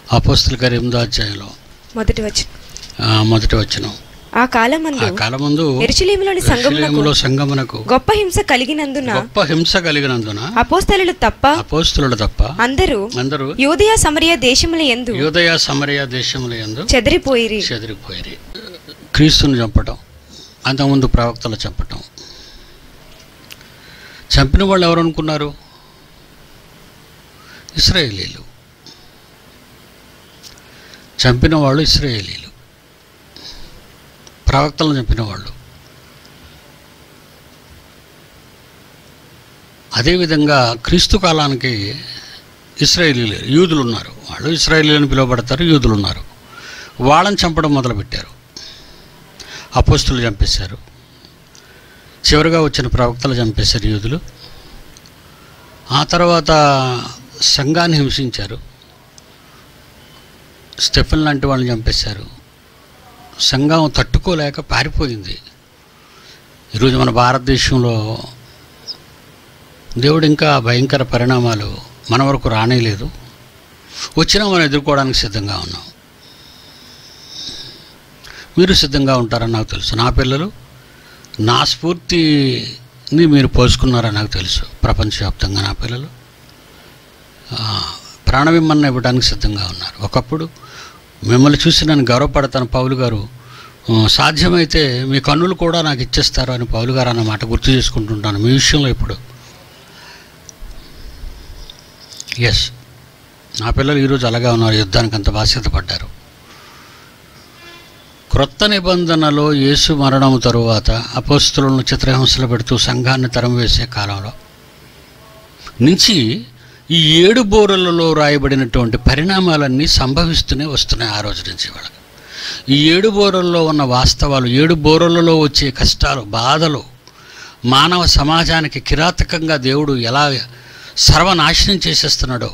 అపోస్తుల గారి ఎనిమిదో అధ్యాయంలో మొదటి వచ్చి ఆ, మొదటి వచ్చిన ఆ కాలమందు ఆ కాలమందు ఎరుచలేములోని సంఘమునకు యెరూషలేములో సంగమునకు గొప్ప హింస కలిగినందున గొప్ప హింస కలిగినందున అపోస్తలు తప్ప అపోస్తులు తప్ప అందరూ అందరూ యోదయ సమరయ దేశముల యందు యూదయ సమరయ దేశముల యందు చెదిరిపోయిరి చెదిరిపోయి క్రీస్తుని చంపటం అంతకుముందు ప్రవక్తలు చంపటం చంపిన వాళ్ళు ఎవరు అనుకున్నారు ఇస్రాయేలీలు చంపిన వాళ్ళు ఇస్రాయేలీలు ప్రవక్తలను చంపిన వాళ్ళు అదేవిధంగా క్రీస్తు కాలానికి ఇస్రాయేలీలు యూదులు ఉన్నారు వాళ్ళు ఇస్రాయేలీలను పిలువబడతారు యూదులు ఉన్నారు వాళ్ళని చంపడం మొదలుపెట్టారు అపోస్తులు చంపేశారు చివరిగా వచ్చిన ప్రవక్తలు చంపేశారు యూదులు ఆ తర్వాత సంఘాన్ని హింసించారు స్టెఫెన్ లాంటి వాళ్ళని చంపేశారు సంఘం తట్టుకోలేక పారిపోయింది ఈరోజు మన భారతదేశంలో దేవుడు ఇంకా భయంకర పరిణామాలు మన వరకు రానేలేదు వచ్చినా మనం ఎదుర్కోవడానికి సిద్ధంగా ఉన్నాం మీరు సిద్ధంగా ఉంటారని నాకు తెలుసు నా పిల్లలు నా స్ఫూర్తిని మీరు పోసుకున్నారని నాకు తెలుసు ప్రపంచవ్యాప్తంగా నా పిల్లలు ఆ, ప్రాణవిమ్మన్న ఇవ్వడానికి సిద్ధంగా ఉన్నారు ఒకప్పుడు మిమ్మల్ని చూసి నేను గర్వపడతాను పౌలు గారు ఆ, సాధ్యమైతే మీ కన్నులు కూడా నాకు ఇచ్చేస్తారు అని పౌలు గారు అన్న మాట గుర్తు చేసుకుంటుంటాను మీ విషయంలో ఇప్పుడు ఎస్ నా పిల్లలు ఈరోజు అలాగే ఉన్నారు యుద్ధానికి అంత బాధ్యత పడ్డారు క్రొత్త నిబంధనలో యేసు మరణము తరువాత అపోస్తులను చిత్రహింసలు పెడుతూ సంఘాన్ని తరం వేసే కాలంలో నుంచి ఈ ఏడు బోరలలో రాయబడినటువంటి పరిణామాలన్నీ సంభవిస్తూనే వస్తున్నాయి ఆ రోజు నుంచి వాళ్ళకి ఈ ఏడు బోరల్లో ఉన్న వాస్తవాలు ఏడు బోరలలో వచ్చే కష్టాలు బాధలు మానవ సమాజానికి కిరాతకంగా దేవుడు ఎలా సర్వనాశనం చేసేస్తున్నాడో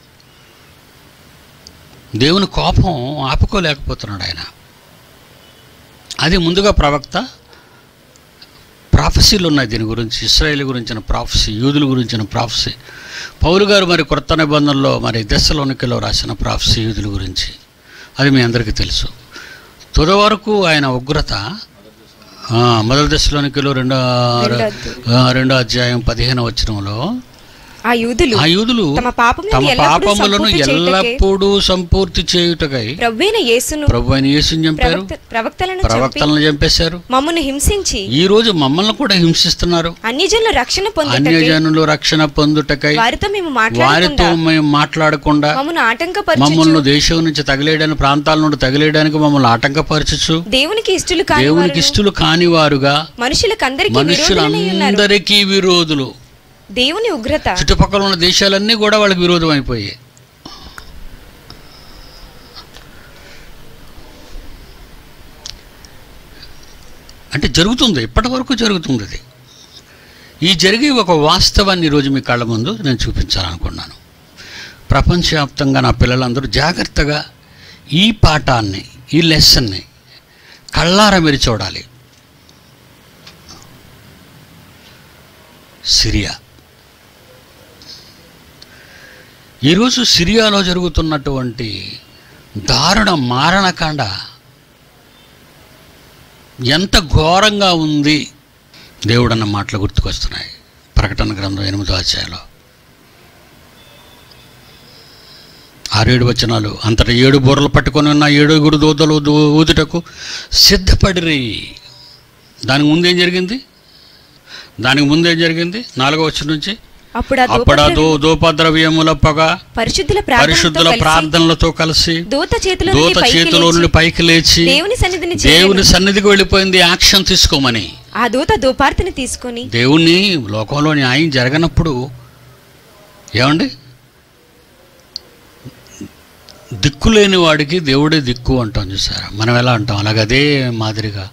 దేవుని కోపం ఆపుకోలేకపోతున్నాడు ఆయన అది ముందుగా ప్రవక్త ప్రాఫెసీలు ఉన్నాయి దీని గురించి ఇస్రాయేల్ గురించిన ప్రాఫెసీ యూదుల గురించిన ప్రాఫెసీ పౌలు గారు మరి కొత్త నిబంధనలో మరి దశలోనికలో రాసిన ప్రాఫెసీ యూదుల గురించి అది మీ అందరికీ తెలుసు తుద వరకు ఆయన ఉగ్రత ఆ, మొదటి దశలోనికలో రెండో రెండో అధ్యాయం. ఆ, రెండో అధ్యాయం పదిహేను వచనంలో ఆ యూదులు ఆ యూదులు తమ పాపములను తమ ఎల్లప్పుడూ పాపములను సంపూర్తి చేయుటకే ఎల్లప్పుడూ సంపూర్తి చేయుటకై ప్రవ్వైన యేసును ప్రభు అయిన యేసుని చంపారు ప్రవక్త ప్రవక్తలను చంపి ప్రవక్తలను చంపేశారు మమ్మను హింసించి ఈ రోజు మమ్మల్ని కూడా హింసిస్తున్నారు అన్యజనుల రక్షణ పొందుటకై అన్యజనులు రక్షణ పొందుటకై వారితో మేము వారితో మాట్లాడకుండా మేము మాట్లాడకుండా మమ్మను ఆటంకపరచు మమ్మల్ని దేశం నుంచి తగిలేయడానికి ప్రాంతాల నుండి తగిలేయడానికి మమ్మల్ని ఆటంకపరచచ్చు దేవునికి ఇష్టలు కాని దేవునికి వారును, ఇష్టలు కానివారుగా మనుషులకందరికీ విరోధులై ఉన్నారు మనుషులందరికీ విరోధులు దేవుని ఉగ్రత చుట్టుపక్కల ఉన్న దేశాలన్నీ కూడా వాళ్ళకి విరోధం అయిపోయాయి అంటే జరుగుతుంది ఇప్పటి వరకు జరుగుతుంది అది ఈ జరిగే ఒక వాస్తవాన్ని ఈరోజు మీ కళ్ళ ముందు నేను చూపించాలనుకున్నాను ప్రపంచవ్యాప్తంగా నా పిల్లలందరూ జాగ్రత్తగా ఈ పాఠాన్ని ఈ లెసన్ని కళ్ళార మీరు చూడాలి సిరియా ఈరోజు సిరియాలో జరుగుతున్నటువంటి దారుణ మారణకాండ ఎంత ఘోరంగా ఉంది దేవుడన్న మాటలు గుర్తుకొస్తున్నాయి ప్రకటన గ్రంథం ఎనిమిదో అధ్యాయంలో ఆరేడు వచనాలు అంతటా ఏడు బుర్రలు పట్టుకొని ఉన్న ఏడుగురు దూతలు దూ- ఊదుటకు సిద్ధపడిరి దానికి ముందేం జరిగింది దానికి ముందేం జరిగింది నాలుగో వచ్చిన నుంచి అప్పుడు ఆ అప్పుడా దూపద్రవ్యం దో దూపద్రవ్యముల పొగ పరిశుద్ధుల పరిశుద్ధుల ప్రార్థనతో కలిసి ప్రార్థనలతో కలిసి దూత చేతిలో దూత నుండి పైకి చేతిలో లేచి నుండి పైకి లేచి దేవుని సన్నిధిని దేవుని చేరెను. సన్నిధికి వెళ్ళిపోయింది యాక్షన్ తీసుకోమని ఆ దూత దూపార్తిని తీసుకొని దేవుణ్ణి లోకంలో న్యాయం జరగనప్పుడు ఏమండి దిక్కు లేని వాడికి దేవుడే దిక్కు అంటాం చూసారా మనం ఎలా అంటాం అలాగే అదే మాదిరిగా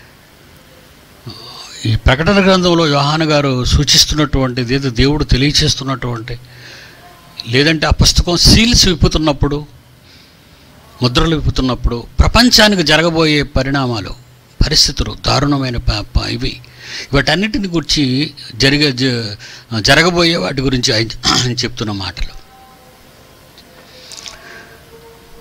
ఈ ప్రకటన గ్రంథంలో యోహాను గారు సూచిస్తున్నటువంటిది ఏదో దేవుడు తెలియచేస్తున్నటువంటి లేదంటే ఆ పుస్తకం సీల్స్ విప్పుతున్నప్పుడు ముద్రలు విప్పుతున్నప్పుడు ప్రపంచానికి జరగబోయే పరిణామాలు పరిస్థితులు దారుణమైన ప- ప- ఇవి వాటన్నిటిని గురించి జరిగే జ- జరగబోయే వాటి గురించి ఆయన ఆయన చెప్తున్న మాటలు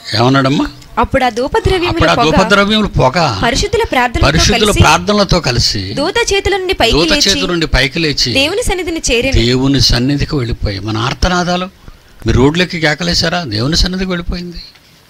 ఏమన్నాడమ్మా అప్పుడు ఆ ధూపద్రవ్యముల అప్పుడు ఆ పొగ ధూపద్రవ్యములు పొగ పరిశుద్ధుల ప్రార్థనతో పరిశుద్ధుల కలిసి ప్రార్థనలతో కలిసి దూత చేతుల నుండి పైకి దూత లేచి చేతి నుండి పైకి లేచి దేవుని సన్నిధిని చేరిన దేవుని సన్నిధికి వెళ్ళిపోయి మన ఆర్తనాదాలు మీరు రోడ్లకి కేకలేశారా దేవుని సన్నిధికి వెళ్ళిపోయింది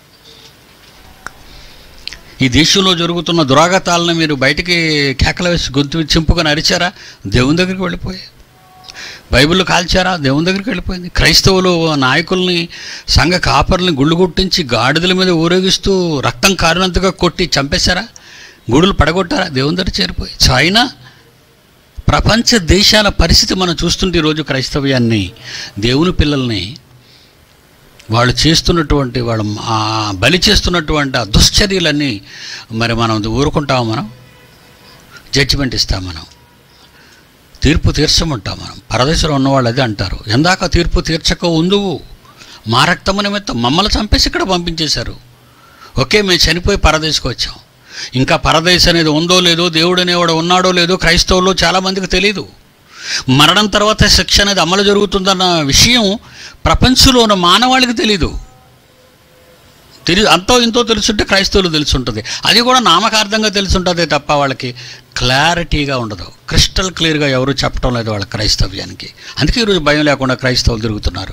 ఈ దేశంలో జరుగుతున్న దురాగతాలను మీరు బయటికి కేకలు వేసి గొంతు చింపుకొని అరిచారా దేవుని దగ్గరికి వెళ్ళిపోయి బైబిల్ కాల్చారా దేవుని దగ్గరికి వెళ్ళిపోయింది క్రైస్తవులు నాయకుల్ని సంఘ కాపర్లని గుళ్ళు కొట్టించి గాడిదల మీద ఊరేగిస్తూ రక్తం కారినంతగా కొట్టి చంపేశారా గుడులు పడగొట్టారా దేవుని దగ్గర చేరిపోయి చైనా ప్రపంచ దేశాల పరిస్థితి మనం చూస్తుంటే ఈరోజు క్రైస్తవ్యాన్ని దేవుని పిల్లల్ని వాళ్ళు చేస్తున్నటువంటి వాళ్ళు ఆ బలి చేస్తున్నటువంటి ఆ దుశ్చర్యలన్నీ మరి మనం ఊరుకుంటాం మనం జడ్జిమెంట్ ఇస్తాం మనం తీర్పు తీర్చమంటాం మనం పరదేశంలో ఉన్నవాళ్ళు అదే అంటారు ఎందాక తీర్పు తీర్చక ఉందువు మా రక్తము నిమిత్తం మమ్మల్ని చంపేసి ఇక్కడ పంపించేశారు ఓకే మేము చనిపోయి పరదేశకు వచ్చాం ఇంకా పరదేశ్ అనేది ఉందో లేదో దేవుడు అనేవాడు ఉన్నాడో లేదో క్రైస్తవుల్లో చాలామందికి తెలియదు మరణం తర్వాత శిక్ష అనేది అమలు జరుగుతుందన్న విషయం ప్రపంచంలో ఉన్న మానవాళికి తెలీదు తెలి అంతో ఇంతో తెలుసుంటే క్రైస్తవులు తెలుసుంటుంది అది కూడా నామకార్థంగా తెలుసుంటుంది తప్ప వాళ్ళకి క్లారిటీగా ఉండదు క్రిస్టల్ క్లియర్గా ఎవరు చెప్పడం లేదు వాళ్ళ క్రైస్తవ్యానికి అందుకే ఈరోజు భయం లేకుండా క్రైస్తవులు తిరుగుతున్నారు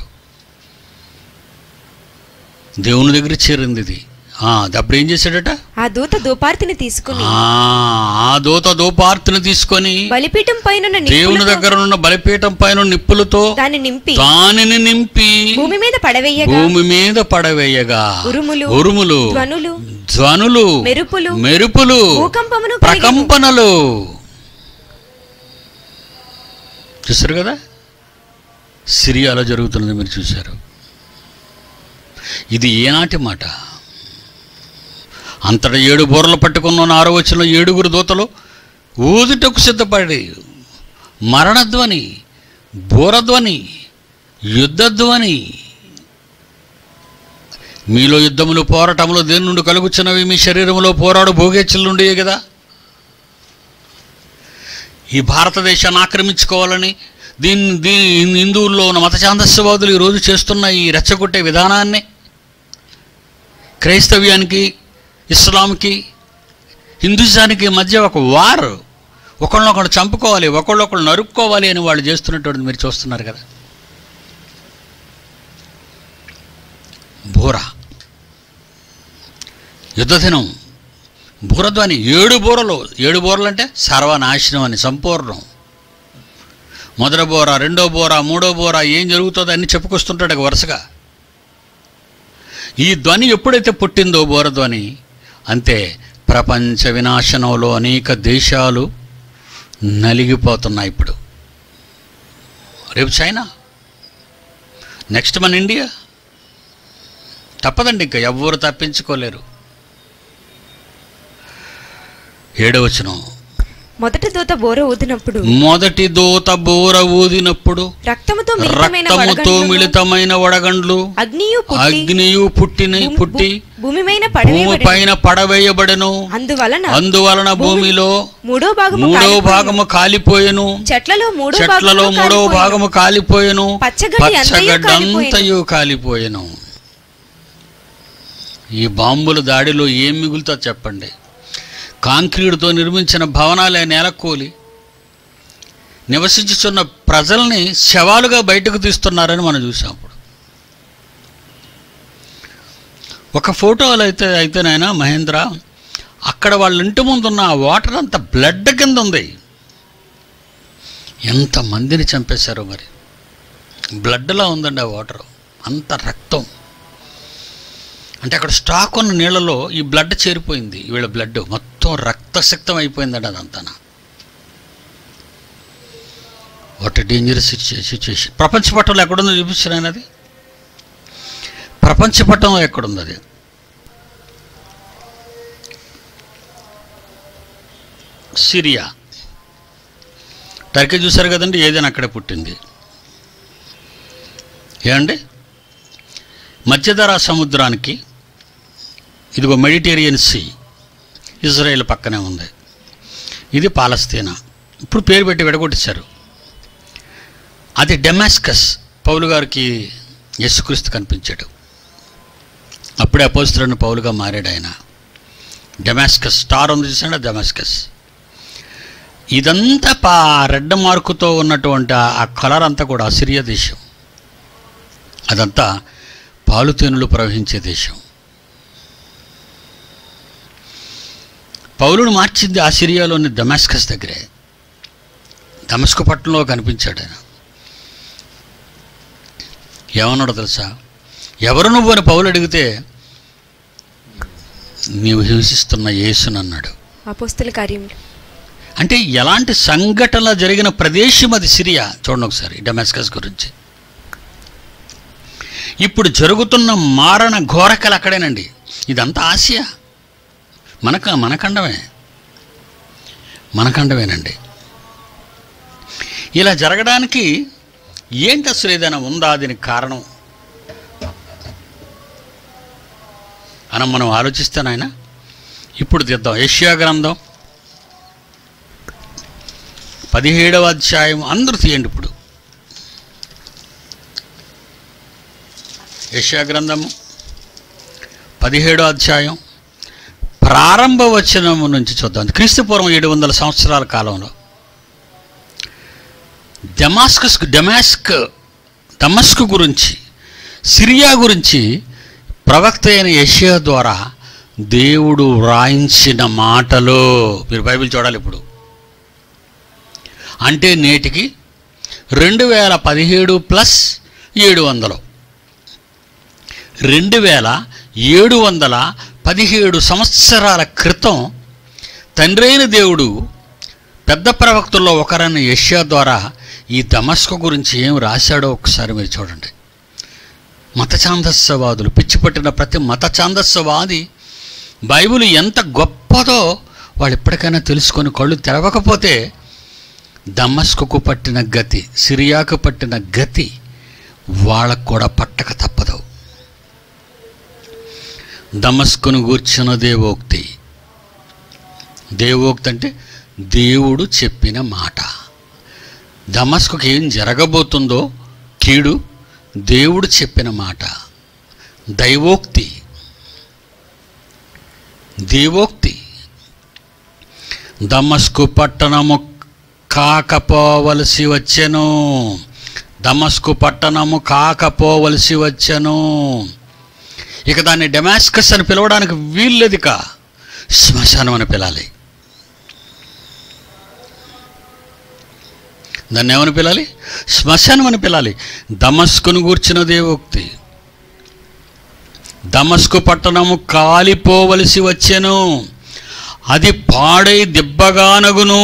దేవుని దగ్గర చేరింది ఇది ఆ, అప్పుడు ఏం చేశాడట ఆ దూత ధూపార్తిని తీసుకుని ఆ, ఆ దూత దూపార్తిని తీసుకొని బలిపీఠం పైన దేవుని దగ్గర ఉన్న బలిపీఠం పైన నిప్పులతో దాన్ని నింపి దానిని నింపి భూమి మీద పడవేయగా భూమి మీద పడవేయగా ఉరుములు ఉరుములు ధ్వనులు ధ్వనులు మెరుపులు మెరుపులు భూకంపమును కలిగెను. ప్రకంపనలు చూసారు కదా సిరియాలో జరుగుతున్నది మీరు చూశారు ఇది ఏనాటి మాట అంతటా ఏడు బోర్లు పట్టుకున్న ఆరో వచ్చిన ఏడుగురు దూతలు ఊదుటకు సిద్ధపడి మరణధ్వని బోరధ్వని యుద్ధధ్వని మీలో యుద్ధములు పోరాటములు దేని నుండి కలుగుచున్నవి మీ శరీరంలో పోరాడు భోగేచ్చుల నుండి కదా ఈ భారతదేశాన్ని ఆక్రమించుకోవాలని దీన్ని దీని హిందువుల్లో ఉన్న మత ఛాందస్యవాదులు ఈరోజు చేస్తున్న ఈ రెచ్చగొట్టే విధానాన్ని క్రైస్తవ్యానికి ఇస్లాంకి హిందూజానికి మధ్య ఒక వార్ ఒకళ్ళనొకళ్ళు చంపుకోవాలి ఒకళ్ళొకళ్ళు నరుక్కోవాలి అని వాళ్ళు చేస్తున్నటువంటిది మీరు చూస్తున్నారు కదా బూర యుద్ధదినం బూరధ్వని ఏడు బూరలు ఏడు బూరలు అంటే సర్వనాశనం అని సంపూర్ణం మొదటి బోర రెండో బోర మూడో బోర ఏం జరుగుతుందో అన్ని చెప్పుకొస్తుంటాడు ఇక వరుసగా ఈ ధ్వని ఎప్పుడైతే పుట్టిందో బోరధ్వని అంతే ప్రపంచ వినాశనంలో అనేక దేశాలు నలిగిపోతున్నాయి ఇప్పుడు రేపు చైనా నెక్స్ట్ మన ఇండియా తప్పదండి ఇంకా ఎవ్వరు తప్పించుకోలేరు ఏడవచనం మొదటి దూత బోర ఊదినప్పుడు మొదటి దూత బోర ఊదినప్పుడు రక్తముతో మిళితమైన రక్తముతో వడగండ్లును, మిళితమైన వడగండ్లు అగ్నియు పుట్టి అగ్నియు పుట్టిన భూమి- పుట్టి భూమి మీద భూమి పడవేయబడి పైన పడవేయబడెను అందువలన అందువలన భూమిలో మూడో భాగము మూడో కాలిపోయెను. భాగము కాలిపోయెను చెట్లలో మూడో చెట్లలో భాగము మూడో కాలిపోయెను. భాగము కాలిపోయెను పచ్చగడ్డి అంతయు పచ్చగడ్డంతయు కాలిపోయెను ఈ బాంబుల దాడిలో ఏం మిగులుతో చెప్పండి కాంక్రీటుతో నిర్మించిన భవనాలే నేలకూలి నివసించుచున్న ప్రజల్ని శవాలుగా బయటకు తీస్తున్నారని మనం చూసాం అప్పుడు ఒక ఫోటోలు అయితే అయితేనైనా మహేంద్ర అక్కడ వాళ్ళ ఇంటి ముందున్న ఆ వాటర్ అంతా బ్లడ్ కింద ఉంది ఎంతమందిని చంపేశారో మరి బ్లడ్లా ఉందండి ఆ వాటర్ అంత రక్తం అంటే అక్కడ స్టాక్ ఉన్న నీళ్ళలో ఈ బ్లడ్ చేరిపోయింది వీళ్ళ బ్లడ్ మొత్తం రక్తశక్తం అయిపోయిందండి అదంతా వాట్ డేంజరస్ సిచ్యుయేషన్ ప్రపంచ పట్టంలో ఎక్కడుందో చూపించారు ఆయన అది ప్రపంచ పట్టంలో ఎక్కడుంది అది సిరియా టర్కీ చూశారు కదండి ఏదైనా అక్కడే పుట్టింది ఏమండి మధ్యధరా సముద్రానికి ఇదిగో మెడిటేరియన్ సీ ఇజ్రాయెల్ పక్కనే ఉంది ఇది పాలస్తీనా ఇప్పుడు పేరు పెట్టి విడగొట్టేశారు అది డెమాస్కస్ పౌలు గారికి యేసుక్రీస్తు కనిపించాడు అప్పుడే అపోస్తులను పౌలుగా మారాడు ఆయన డెమాస్కస్ స్టార్ ఉంది చూసాడు డెమాస్కస్ ఇదంతా పా రెడ్ మార్కుతో ఉన్నటువంటి ఆ- ఆ కలర్ అంతా కూడా అసిరియా దేశం అదంతా పాలుతేనులు ప్రవహించే దేశం పౌలును మార్చింది ఆ సిరియాలోని దమాస్కస్ దగ్గరే దమస్కు పట్టణంలో కనిపించాడు ఆయన ఏమన్నాడో తెలుసా ఎవరు నువ్వు అని పౌలు అడిగితే నీవు హింసిస్తున్న యేసుని అన్నాడు అపోస్తుల కార్యములు అంటే ఎలాంటి సంఘటన జరిగిన ప్రదేశం అది సిరియా చూడండి ఒకసారి డెమాస్కస్ గురించి ఇప్పుడు జరుగుతున్న మారణ ఘోరకలు అక్కడేనండి ఇదంతా ఆసియా మనక మనఖండమే మనఖండమేనండి ఇలా జరగడానికి ఏంటి అసలు ఏదైనా ఉందా దీనికి కారణం అని మనం ఆలోచిస్తే నాయన ఇప్పుడు తీద్దాం ఏషియా గ్రంథం పదిహేడవ అధ్యాయం అందరూ తీయండి ఇప్పుడు యశా గ్రంథము పదిహేడో అధ్యాయం ప్రారంభ వచనము నుంచి చూద్దాం క్రీస్తు పూర్వం ఏడు వందల సంవత్సరాల కాలంలో డెమాస్కస్ డెమాస్క్ దమస్క్ గురించి సిరియా గురించి ప్రవక్త అయిన యెషయా ద్వారా దేవుడు వ్రాయించిన మాటలు మీరు బైబిల్ చూడాలి ఇప్పుడు అంటే నేటికి రెండు వేల పదిహేడు ప్లస్ ఏడు వందలు రెండు వేల ఏడు వందల పదిహేడు సంవత్సరాల క్రితం తండ్రైన దేవుడు పెద్ద ప్రవక్తల్లో ఒకరైన యష్యా ద్వారా ఈ దమస్కు గురించి ఏం రాశాడో ఒకసారి మీరు చూడండి మత ఛాందస్సవాదులు పిచ్చిపట్టిన ప్రతి మత ఛాందస్సవాది బైబిల్ ఎంత గొప్పదో వాళ్ళు ఎప్పటికైనా తెలుసుకొని కళ్ళు తెరవకపోతే దమస్కుకు పట్టిన గతి సిరియాకు పట్టిన గతి వాళ్ళకు కూడా పట్టక తప్పదు దమస్కును గూర్చిన దేవోక్తి దేవోక్తి అంటే దేవుడు చెప్పిన మాట దమస్కుకి ఏం జరగబోతుందో కీడు దేవుడు చెప్పిన మాట దైవోక్తి దేవోక్తి దమస్కు పట్టణము కాకపోవలసి వచ్చెను దమస్కు పట్టణము కాకపోవలసి వచ్చెను ఇక దాన్ని డెమాస్కస్ అని పిలవడానికి వీల్లేదిక శ్మశానం అని పిలాలి దాన్ని ఏమని పిలాలి శ్మశానం అని పిలాలి దమస్కును గూర్చిన దేవోక్తి దమస్కు పట్టణము కాలిపోవలసి వచ్చెను అది పాడై దిబ్బగానగును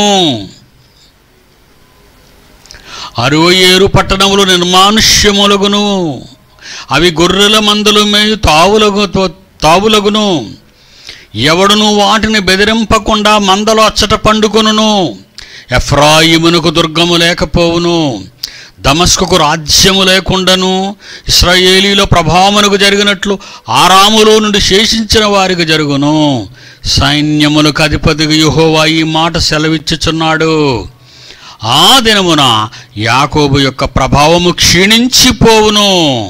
అరవై ఏరు పట్టణములు నిర్మానుష్యములగును అవి గొర్రెల మందులు మేయు తావులగు తావులగును ఎవడును వాటిని బెదిరింపకుండా మందలో అచ్చట పండుకొనును ఎఫ్రాయిమునకు దుర్గము లేకపోవును దమస్కుకు రాజ్యము లేకుండాను ఇస్రాయేలీలో ప్రభావమునకు జరిగినట్లు ఆరాములో నుండి శేషించిన వారికి జరుగును సైన్యములకు అధిపతిగా యెహోవా ఈ మాట సెలవిచ్చుచున్నాడు ఆ దినమున యాకోబు యొక్క ప్రభావము క్షీణించిపోవును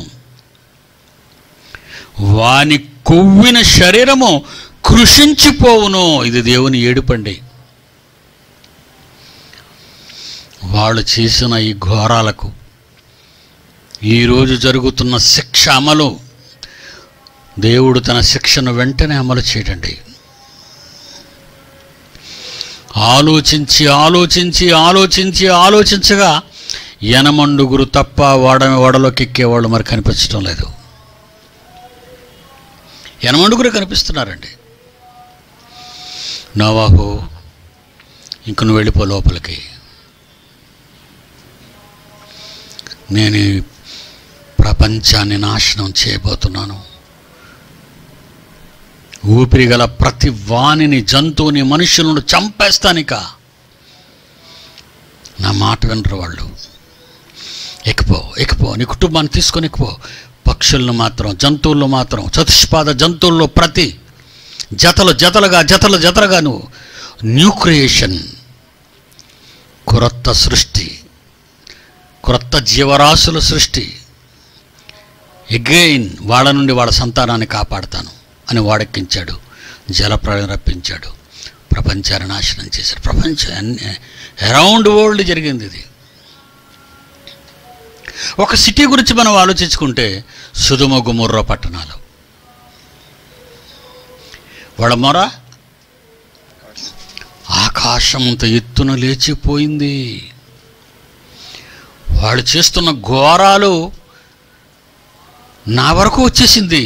వాని కొవ్విన శరీరము కృషించిపోవును ఇది దేవుని ఏడుపండి వాళ్ళు చేసిన ఈ ఘోరాలకు ఈరోజు జరుగుతున్న శిక్ష అమలు దేవుడు తన శిక్షను వెంటనే అమలు చేయడండి ఆలోచించి ఆలోచించి ఆలోచించి ఆలోచించగా ఎనమండుగురు తప్ప వాడ ఓడలోకి ఎక్కేవాళ్ళు మరి కనిపించడం లేదు ఎనమండుగురు కనిపిస్తున్నారండి నవాహు ఇంక నువ్వు వెళ్ళిపో లోపలికి నేను ఈ ప్రపంచాన్ని నాశనం చేయబోతున్నాను ఊపిరి గల ప్రతి వాణిని జంతువుని మనుషులను చంపేస్తానిక నా మాట వినరు వాళ్ళు ఎక్కిపో ఎక్కిపో నీ కుటుంబాన్ని తీసుకొని ఎక్కిపో పక్షులను మాత్రం జంతువులను మాత్రం చతుష్పాద జంతువుల్లో ప్రతి జతలు జతలుగా జతలు జతలుగా నువ్వు న్యూ క్రియేషన్ క్రొత్త సృష్టి క్రొత్త జీవరాశుల సృష్టి ఎగైన్ వాళ్ళ నుండి వాళ్ళ సంతానాన్ని కాపాడుతాను అని వాడెక్కించాడు జలప్రళయం రప్పించాడు ప్రపంచాన్ని నాశనం చేశాడు ప్రపంచం అన్ని అరౌండ్ వరల్డ్ జరిగింది ఇది ఒక సిటీ గురించి మనం ఆలోచించుకుంటే సుధుమ గుముర్ర పట్టణాలు వాళ్ళ మొర ఆకాశంత ఎత్తున లేచిపోయింది వాళ్ళు చేస్తున్న ఘోరాలు నా వరకు వచ్చేసింది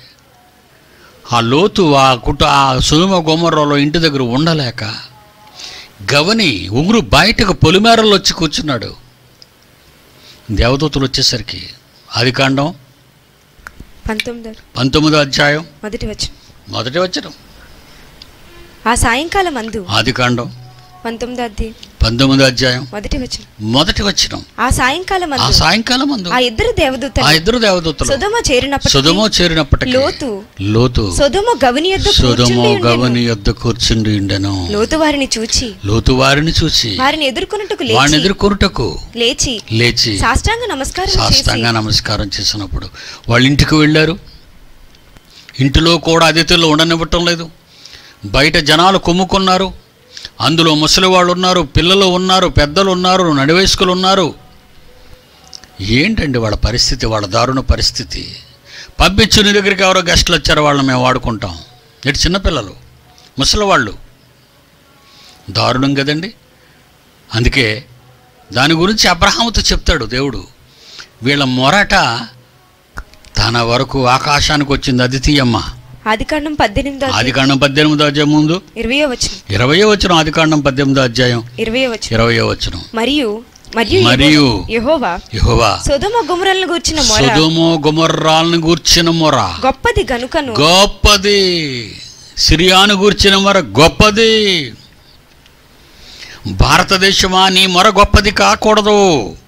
ఆ లోతు ఆ కుట ఆ సుమ గోమర్రలో ఇంటి దగ్గర ఉండలేక గవని ఉంగురు బయటకు పొలిమేరలో వచ్చి కూర్చున్నాడు దేవదూతలు వచ్చేసరికి ఆది కాండం పంతొమ్మిది పంతొమ్మిదో అధ్యాయం మొదటి వచ్చి మొదటి వచ్చిన ఆ సాయంకాలం అందు ఆది కాండం పంతొమ్మిది అధ్యాయం పంతొమ్మిదో అధ్యాయం మొదటి వచ్చిన మొదటి వచ్చిన ఆ సాయంకాలం ఆ అందు సాయంకాలం అందు ఆ ఇద్దరు ఆ దేవదూతలు ఇద్దరు దేవదూతలు సుధమ చేరినప్పటికీ సుధమో చేరినప్పటికీ లోతు లోతు సొదొమ గవిని యొద్ద సుధమో కూర్చుండి ఉండెను. గవని యొద్ద కూర్చుండి ఉండెను లోతు వారిని చూచి లోతు వారిని చూసి వారిని ఎదుర్కొన్నట్టుకు వాడిని లేచి ఎదుర్కొనుటకు లేచి లేచి సాష్టాంగ నమస్కారం చేసి సాష్టాంగా నమస్కారం చేసినప్పుడు వాళ్ళ ఇంటికి వెళ్ళారు ఇంటిలో కూడా అతిథులు ఉండనివ్వటం లేదు బయట జనాలు కొమ్ముకున్నారు అందులో ముసలి వాళ్ళు ఉన్నారు పిల్లలు ఉన్నారు పెద్దలు ఉన్నారు నడివయస్కులు ఉన్నారు ఏంటండి వాళ్ళ పరిస్థితి వాళ్ళ దారుణ పరిస్థితి పంపించు నీ దగ్గరికి ఎవరో గెస్టులు వచ్చారో వాళ్ళని మేము వాడుకుంటాం ఇటు చిన్నపిల్లలు ముసలి వాళ్ళు దారుణం కదండి అందుకే దాని గురించి అబ్రహాముతో చెప్తాడు దేవుడు వీళ్ళ మొరట తన వరకు ఆకాశానికి వచ్చింది అది తీయమ్మ ఆదికాండం పద్దెనిమిదో ఆదికాండం పద్దెనిమిదో అధ్యాయం ముందు ఇరవయో వచ్చిన ఇరవయో వచ్చిన ఆదికాండం పద్దెనిమిదో అధ్యాయం ఇరవయో వచ్చిన ఇరవయో వచ్చిన మరియు మరియు మరియు యెహోవా యెహోవా సొదొమ గుమరలను గూర్చిన మొర సుధుమో గుమర్రాలను గూర్చిన మొర గొప్పది గనుకను గొప్పది సిరియాను గూర్చిన మొర గొప్పది భారతదేశమా నీ మొర గొప్పది కాకూడదు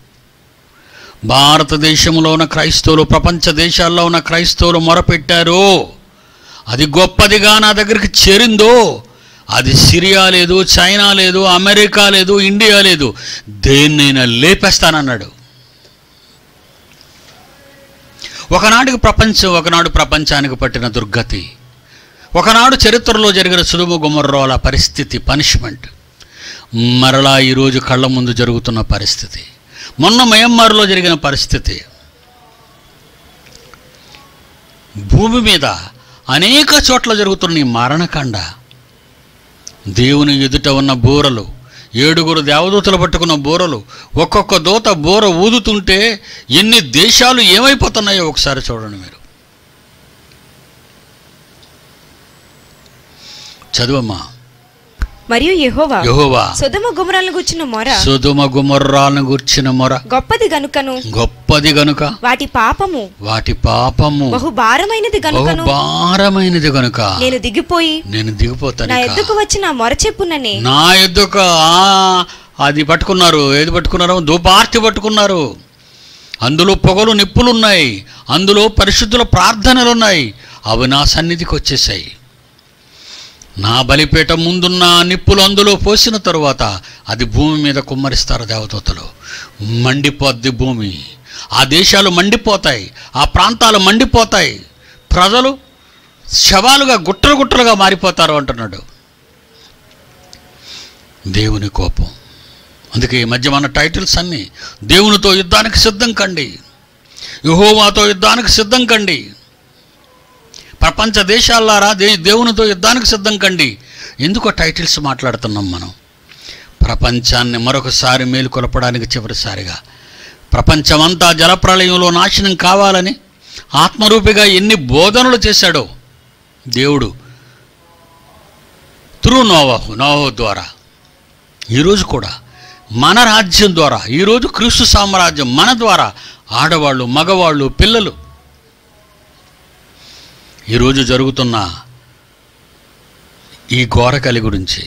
భారతదేశంలో ఉన్న క్రైస్తవులు ప్రపంచ దేశాల్లో ఉన్న క్రైస్తవులు మొరపెట్టారు అది గొప్పదిగా నా దగ్గరికి చేరిందో అది సిరియా లేదు చైనా లేదు అమెరికా లేదు ఇండియా లేదు దేన్నైనా లేపేస్తానన్నాడు ఒకనాటికి ప్రపంచం ఒకనాడు ప్రపంచానికి పట్టిన దుర్గతి ఒకనాడు చరిత్రలో జరిగిన సులువు గుమర్రోల పరిస్థితి పనిష్మెంట్ మరలా ఈరోజు కళ్ళ ముందు జరుగుతున్న పరిస్థితి మొన్న మయన్మార్లో జరిగిన పరిస్థితి భూమి మీద అనేక చోట్ల జరుగుతున్న ఈ మరణకాండ దేవుని ఎదుట ఉన్న బూరలు ఏడుగురు దేవదూతలు పట్టుకున్న బూరలు ఒక్కొక్క దూత బూర ఊదుతుంటే ఎన్ని దేశాలు ఏమైపోతున్నాయో ఒకసారి చూడండి మీరు చదువమ్మా మరియు యెహోవా యహోవా సొదొమ గుమరాలను గూర్చిన మొర సుధుమ గుమర్రాలను గూర్చిన మొర గొప్పది గనుకను గొప్పది గనుక వాటి పాపము వాటి పాపము బహు భారమైనది బహు గనుకను భారమైనది గనుక నేను దిగిపోయి నేను దిగిపోతాను నా ఇక. ఎద్దుకు వచ్చిన మొర చెప్పుననే నా ఎద్దుక ఆ, అది పట్టుకున్నారు ఏది పట్టుకున్నారు ధూపార్తి పట్టుకున్నారు అందులో పొగలు నిప్పులున్నాయి అందులో పరిశుద్ధుల ప్రార్థనలు ఉన్నాయి అవి నా సన్నిధికి వచ్చేసాయి నా బలిపీఠ ముందున్న ఆ నిప్పులు అందులో పోసిన తరువాత అది భూమి మీద కుమ్మరిస్తారు దేవదూతలు మండిపోద్ది భూమి ఆ దేశాలు మండిపోతాయి ఆ ప్రాంతాలు మండిపోతాయి ప్రజలు శవాలుగా గుట్టలు గుట్టలుగా మారిపోతారు అంటున్నాడు దేవుని కోపం అందుకే ఈ మధ్య మన టైటిల్స్ అన్నీ దేవునితో యుద్ధానికి సిద్ధం కండి యహోవాతో యుద్ధానికి సిద్ధం కండి ప్రపంచ దేశాలారా దే దేవునితో యుద్ధానికి సిద్ధం కండి ఎందుకో టైటిల్స్ మాట్లాడుతున్నాం మనం ప్రపంచాన్ని మరొకసారి మేలుకొలపడానికి చివరిసారిగా ప్రపంచమంతా జలప్రళయంలో నాశనం కావాలని ఆత్మరూపిగా ఎన్ని బోధనలు చేశాడో దేవుడు త్రూ నోవహు నోవహు ద్వారా ఈరోజు కూడా మన రాజ్యం ద్వారా ఈరోజు క్రీస్తు సామ్రాజ్యం మన ద్వారా ఆడవాళ్ళు మగవాళ్ళు పిల్లలు ఈరోజు జరుగుతున్న ఈ ఘోరకలి గురించి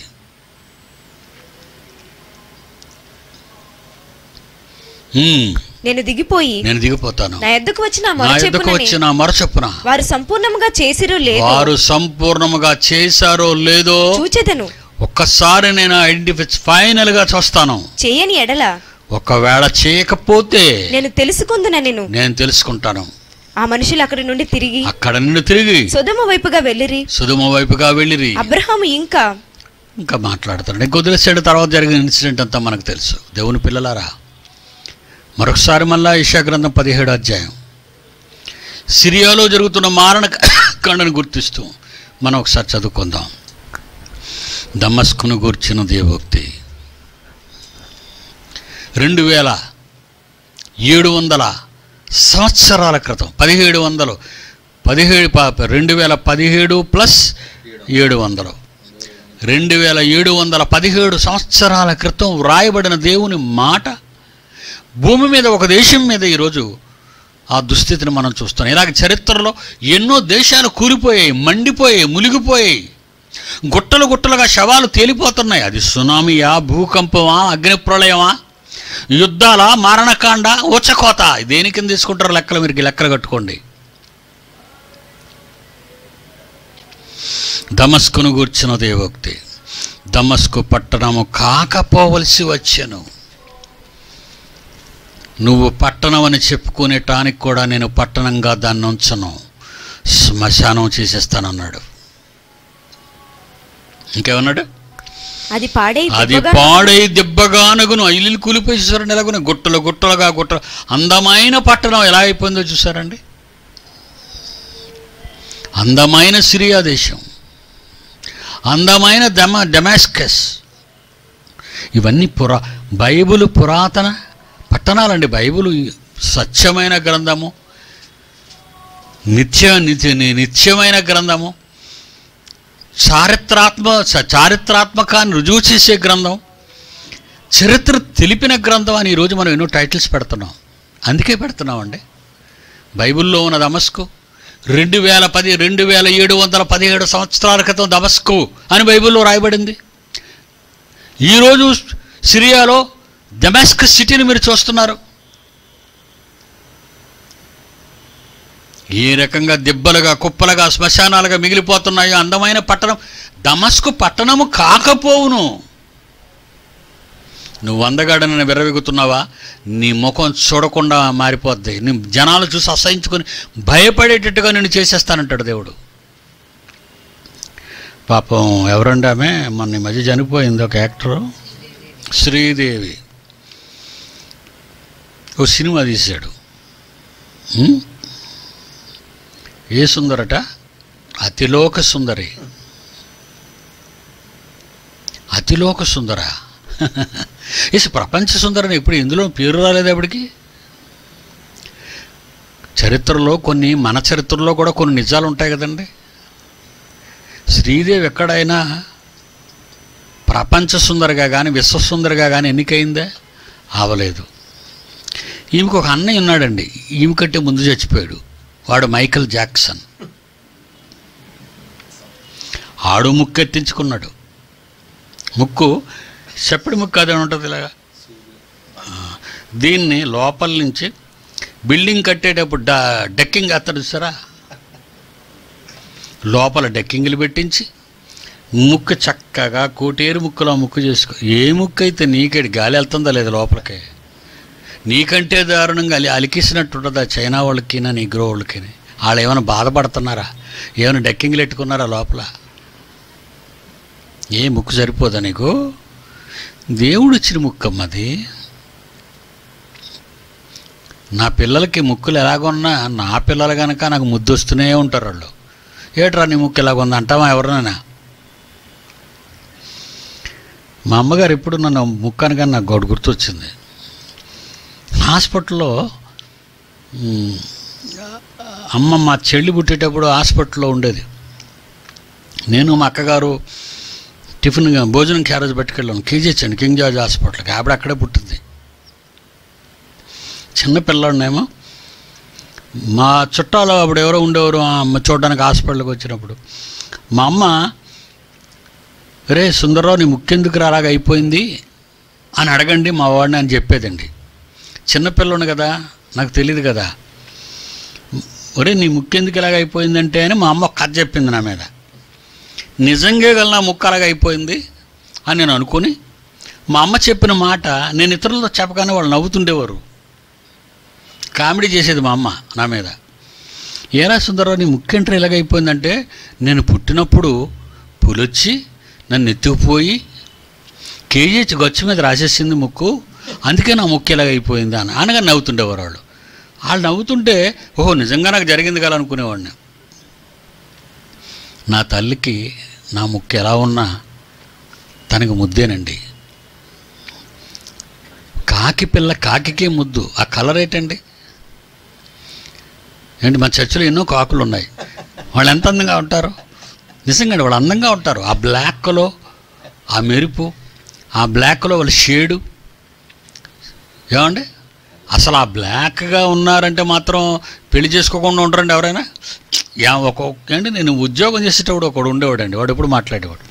హ్మ్, నేను దిగిపోయి నేను దిగిపోతాను నా ఎద్దుకు వచ్చిన నా మొర ఎద్దకు చెప్పునని వచ్చిన మరచొప్పున వారు సంపూర్ణంగా చేసిరో లేదో వారు సంపూర్ణముగా చేశారో లేదో చూచెదను ఒక్కసారి నేను ఐడెంటిఫై ఫైనల్గా చూస్తాను చేయని ఎడల ఒకవేళ చేయకపోతే నేను తెలుసుకుందున నేను నేను తెలుసుకుంటాను ఆ మనుషులు అక్కడి నుండి తిరిగి అక్కడ నుండి తిరిగి సొదమ వైపుగా వెళ్ళిరి సుధుమ వైపుగా వెళ్ళిరి అబ్రహాము ఇంకా ఇంకా మాట్లాడుతాడు ఇంక వదిలేసాడు తర్వాత జరిగిన ఇన్సిడెంట్ అంతా మనకు తెలుసు దేవుని పిల్లలారా మరొకసారి మళ్ళా ఇషా గ్రంథం పదిహేడు అధ్యాయం సిరియాలో జరుగుతున్న మారణ కాండను గుర్తిస్తూ మనం ఒకసారి చదువుకుందాం దమస్కును గూర్చిన దేవోక్తి రెండు వేల ఏడు వందల సంవత్సరాల క్రితం పదిహేడు వందలు పదిహేడు ప- రెండు వేల పదిహేడు ప్లస్ ఏడు వందలు రెండు వేల ఏడు వందల పదిహేడు సంవత్సరాల క్రితం వ్రాయబడిన దేవుని మాట భూమి మీద ఒక దేశం మీద ఈరోజు ఆ దుస్థితిని మనం చూస్తున్నాం ఇలాగ చరిత్రలో ఎన్నో దేశాలు కూలిపోయాయి మండిపోయాయి మునిగిపోయాయి గుట్టలు గుట్టలుగా శవాలు తేలిపోతున్నాయి అది సునామీయా భూకంపమా అగ్నిప్రళయమా యుద్ధాల మారణకాండ ఊచకోత దేని కింద తీసుకుంటారు లెక్కలు మీరు లెక్కలు కట్టుకోండి దమస్కును గూర్చిన దేవోక్తి దమస్కు పట్టణము కాకపోవలసి వచ్చెను నువ్వు పట్టణం అని చెప్పుకునేటానికి కూడా నేను పట్టణంగా దాన్ని ఉంచను శ్మశానం చేసేస్తానన్నాడు ఇంకేమన్నాడు అది పాడై అది దిబ్బగా పాడై దెబ్బగానగును ఇల్లు కూలిపోయి చూసారండి ఎలాగునే గుట్టలు గుట్టలుగా గుట్ట అందమైన పట్టణం ఎలా అయిపోయిందో చూసారండి అందమైన సిరియా దేశం అందమైన డెమ డెమాస్కస్ ఇవన్నీ పురా బైబిల్ పురాతన పట్టణాలండి బైబిల్ సత్యమైన గ్రంథము నిత్య నిత్య నిత్యమైన గ్రంథము చారిత్రాత్మ చ- చారిత్రాత్మకాన్ని రుజువు చేసే గ్రంథం చరిత్ర తెలిపిన గ్రంథం అని ఈరోజు మనం ఎన్నో టైటిల్స్ పెడుతున్నాం అందుకే పెడుతున్నామండి బైబిల్లో ఉన్న దమస్కు రెండు వేల పది రెండు వేల ఏడు వందల పదిహేడు సంవత్సరాల క్రితం దమస్కు అని బైబిల్లో రాయబడింది ఈరోజు సిరియాలో దమాస్కస్ సిటీని మీరు చూస్తున్నారు ఏ రకంగా దెబ్బలుగా కుప్పలుగా శ్మశానాలుగా మిగిలిపోతున్నాయో అందమైన పట్టణం దమస్కు పట్టణము కాకపోవును నువ్వు అందగాడనని విర్రవిగుతున్నావా నీ ముఖం చూడకుండా మారిపోద్ది నీ జనాలు చూసి అసహించుకొని భయపడేటట్టుగా నేను చేసేస్తానంటాడు దేవుడు పాపం ఎవరండి ఆమె మొన్న ఈ మధ్య చనిపోయింది ఒక యాక్టరు శ్రీదేవి ఓ సినిమా తీశాడు ఉం? ఏ సుందరట అతిలోక సుందరి అతిలోక సుందర ఎస్ ప్రపంచ సుందరని ఇప్పుడు ఇందులో పేరు రాలేదు ఆవిడికి చరిత్రలో కొన్ని మన చరిత్రలో కూడా కొన్ని నిజాలు ఉంటాయి కదండి శ్రీదేవి ఎక్కడైనా ప్రపంచ సుందరిగా కానీ విశ్వసుందరిగా కానీ ఎన్నికైందే అవలేదు ఈమెకు ఒక అన్నయ్య ఉన్నాడండి ఈమె కంటే ముందు చచ్చిపోయాడు వాడు మైకల్ జాక్సన్ ఆడు ముక్కు ఎత్తించుకున్నాడు ముక్కు చెప్పడి ముక్కు అదే ఉంటుంది ఇలాగా ఆ, దీన్ని లోపల నుంచి బిల్డింగ్ కట్టేటప్పుడు డా డెక్కింగ్ అత్తడు చూసారా లోపల డెక్కింగ్లు పెట్టించి ముక్కు చక్కగా కోటేరు ముక్కులో ముక్కు చేసుకో ఏ ముక్కు అయితే నీకేడు గాలి వెళ్తుందా లేదా లోపలికి నీకంటే దారుణంగా అలి అలికిసినట్టుంటుందా చైనా వాళ్ళకినా నీగ్రో వాళ్ళకి వాళ్ళు ఏమైనా బాధపడుతున్నారా ఏమైనా డెక్కింగ్లు ఎట్టుకున్నారా లోపల ఏ ముక్కు సరిపోదా నీకు దేవుడు ఇచ్చిన ముక్కమ్మది నా పిల్లలకి ముక్కులు ఎలాగున్నా నా పిల్లలు కనుక నాకు ముద్దు వస్తూనే ఉంటారు వాళ్ళు ఏట్రా నీ ముక్కు ఎలాగుంది అంటావా ఎవరినైనా మా అమ్మగారు ఎప్పుడు నన్ను ముక్కు అనగానే నాకు గౌడు గుర్తొచ్చింది హాస్పిటల్లో మ్, అమ్మ మా చెల్లి పుట్టేటప్పుడు హాస్పిటల్లో ఉండేది నేను మా అక్కగారు టిఫిన్ భోజనం క్యారేజ్ పట్టుకెళ్ళాను కేజీహెచ్ అండి కింగ్ జార్జ్ హాస్పిటల్కి ఆవిడ అక్కడే పుట్టింది చిన్న పిల్లాడినేమో మా చుట్టాలు అప్పుడు ఎవరో ఉండేవారు ఆ అమ్మ చూడడానికి హాస్పిటల్కి వచ్చినప్పుడు మా అమ్మ రే సుందరరావు నీ ముక్కెందుకు రాలాగా అయిపోయింది అని అడగండి మా వాడిని అని చెప్పేదండి చిన్నపిల్లని కదా నాకు తెలియదు కదా ఒరే నీ ముక్కెందుకు ఇలాగ అయిపోయిందంటే అని మా అమ్మ ఒక కథ చెప్పింది నా మీద నిజంగా గల నా ముక్కు అలాగ అయిపోయింది అని నేను అనుకుని మా అమ్మ చెప్పిన మాట నేను ఇతరులతో చెప్పగానే వాళ్ళు నవ్వుతుండేవారు కామెడీ చేసేది మా అమ్మ నా మీద ఏరా సుందరరావు నీ ముక్కేంటర్ ఎలాగైపోయిందంటే నేను పుట్టినప్పుడు పులొచ్చి నన్ను ఎత్తుకుపోయి కేజీహెచ్ గచ్చు మీద రాసేసింది ముక్కు అందుకే నా ముక్కు ఎలాగైపోయింది అని అనగా నవ్వుతుండేవారు వాళ్ళు వాళ్ళు నవ్వుతుంటే ఓహో నిజంగా నాకు జరిగింది కదా అనుకునేవాడిని నా తల్లికి నా ముక్కు ఎలా ఉన్నా తనకు ముద్దేనండి కాకి పిల్ల కాకికే ముద్దు ఆ కలర్ ఏంటండి ఏంటి మా చర్చిలో ఎన్నో కాకులు ఉన్నాయి వాళ్ళు ఎంత అందంగా ఉంటారు నిజంగా వాళ్ళు అందంగా ఉంటారు ఆ బ్లాక్లో ఆ మెరుపు ఆ బ్లాక్లో వాళ్ళ షేడు ఏమండి అసలు ఆ బ్లాక్గా ఉన్నారంటే మాత్రం పెళ్లి చేసుకోకుండా ఉంటారండి ఎవరైనా యా ఒక్కొక్క ఏంటి నేను ఉద్యోగం చేసేటప్పుడు ఒకడు ఉండేవాడండి వాడు ఎప్పుడు మాట్లాడేవాడు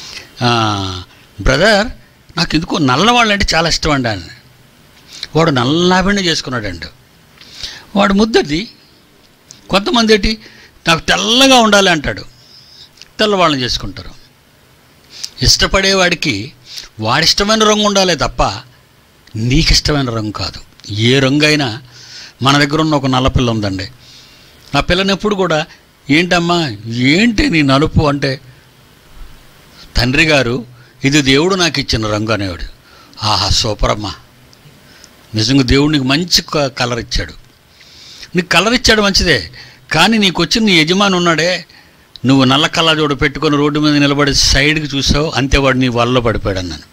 బ్రదర్ నాకు ఎందుకో నల్లవాళ్ళు అంటే చాలా ఇష్టం అండి ఆయన వాడు నల్లాబిండి చేసుకున్నాడండి వాడు ముద్దది కొంతమంది ఏంటి నాకు తెల్లగా ఉండాలి అంటాడు తెల్లవాళ్ళని చేసుకుంటారు ఇష్టపడేవాడికి వాడిష్టమైన రంగు ఉండాలే తప్ప నీకు ఇష్టమైన రంగు కాదు ఏ రంగు అయినా మన దగ్గర ఉన్న ఒక నల్ల పిల్ల ఉందండి ఆ పిల్లని ఎప్పుడు కూడా ఏంటమ్మా ఏంటి నీ నలుపు అంటే తండ్రి గారు ఇది దేవుడు నాకు ఇచ్చిన రంగు అనేవాడు ఆహా సూపర్ అమ్మా నిజంగా దేవుడు నీకు మంచి క- కలర్ ఇచ్చాడు నీకు కలర్ ఇచ్చాడు మంచిదే కానీ నీకు వచ్చిన నీ యజమాని ఉన్నాడే నువ్వు నల్ల కళ్ళజోడు పెట్టుకొని రోడ్డు మీద నిలబడి సైడ్కి చూసావు అంతే వాడు నీ వల్ల పడిపోయాడు అన్నాను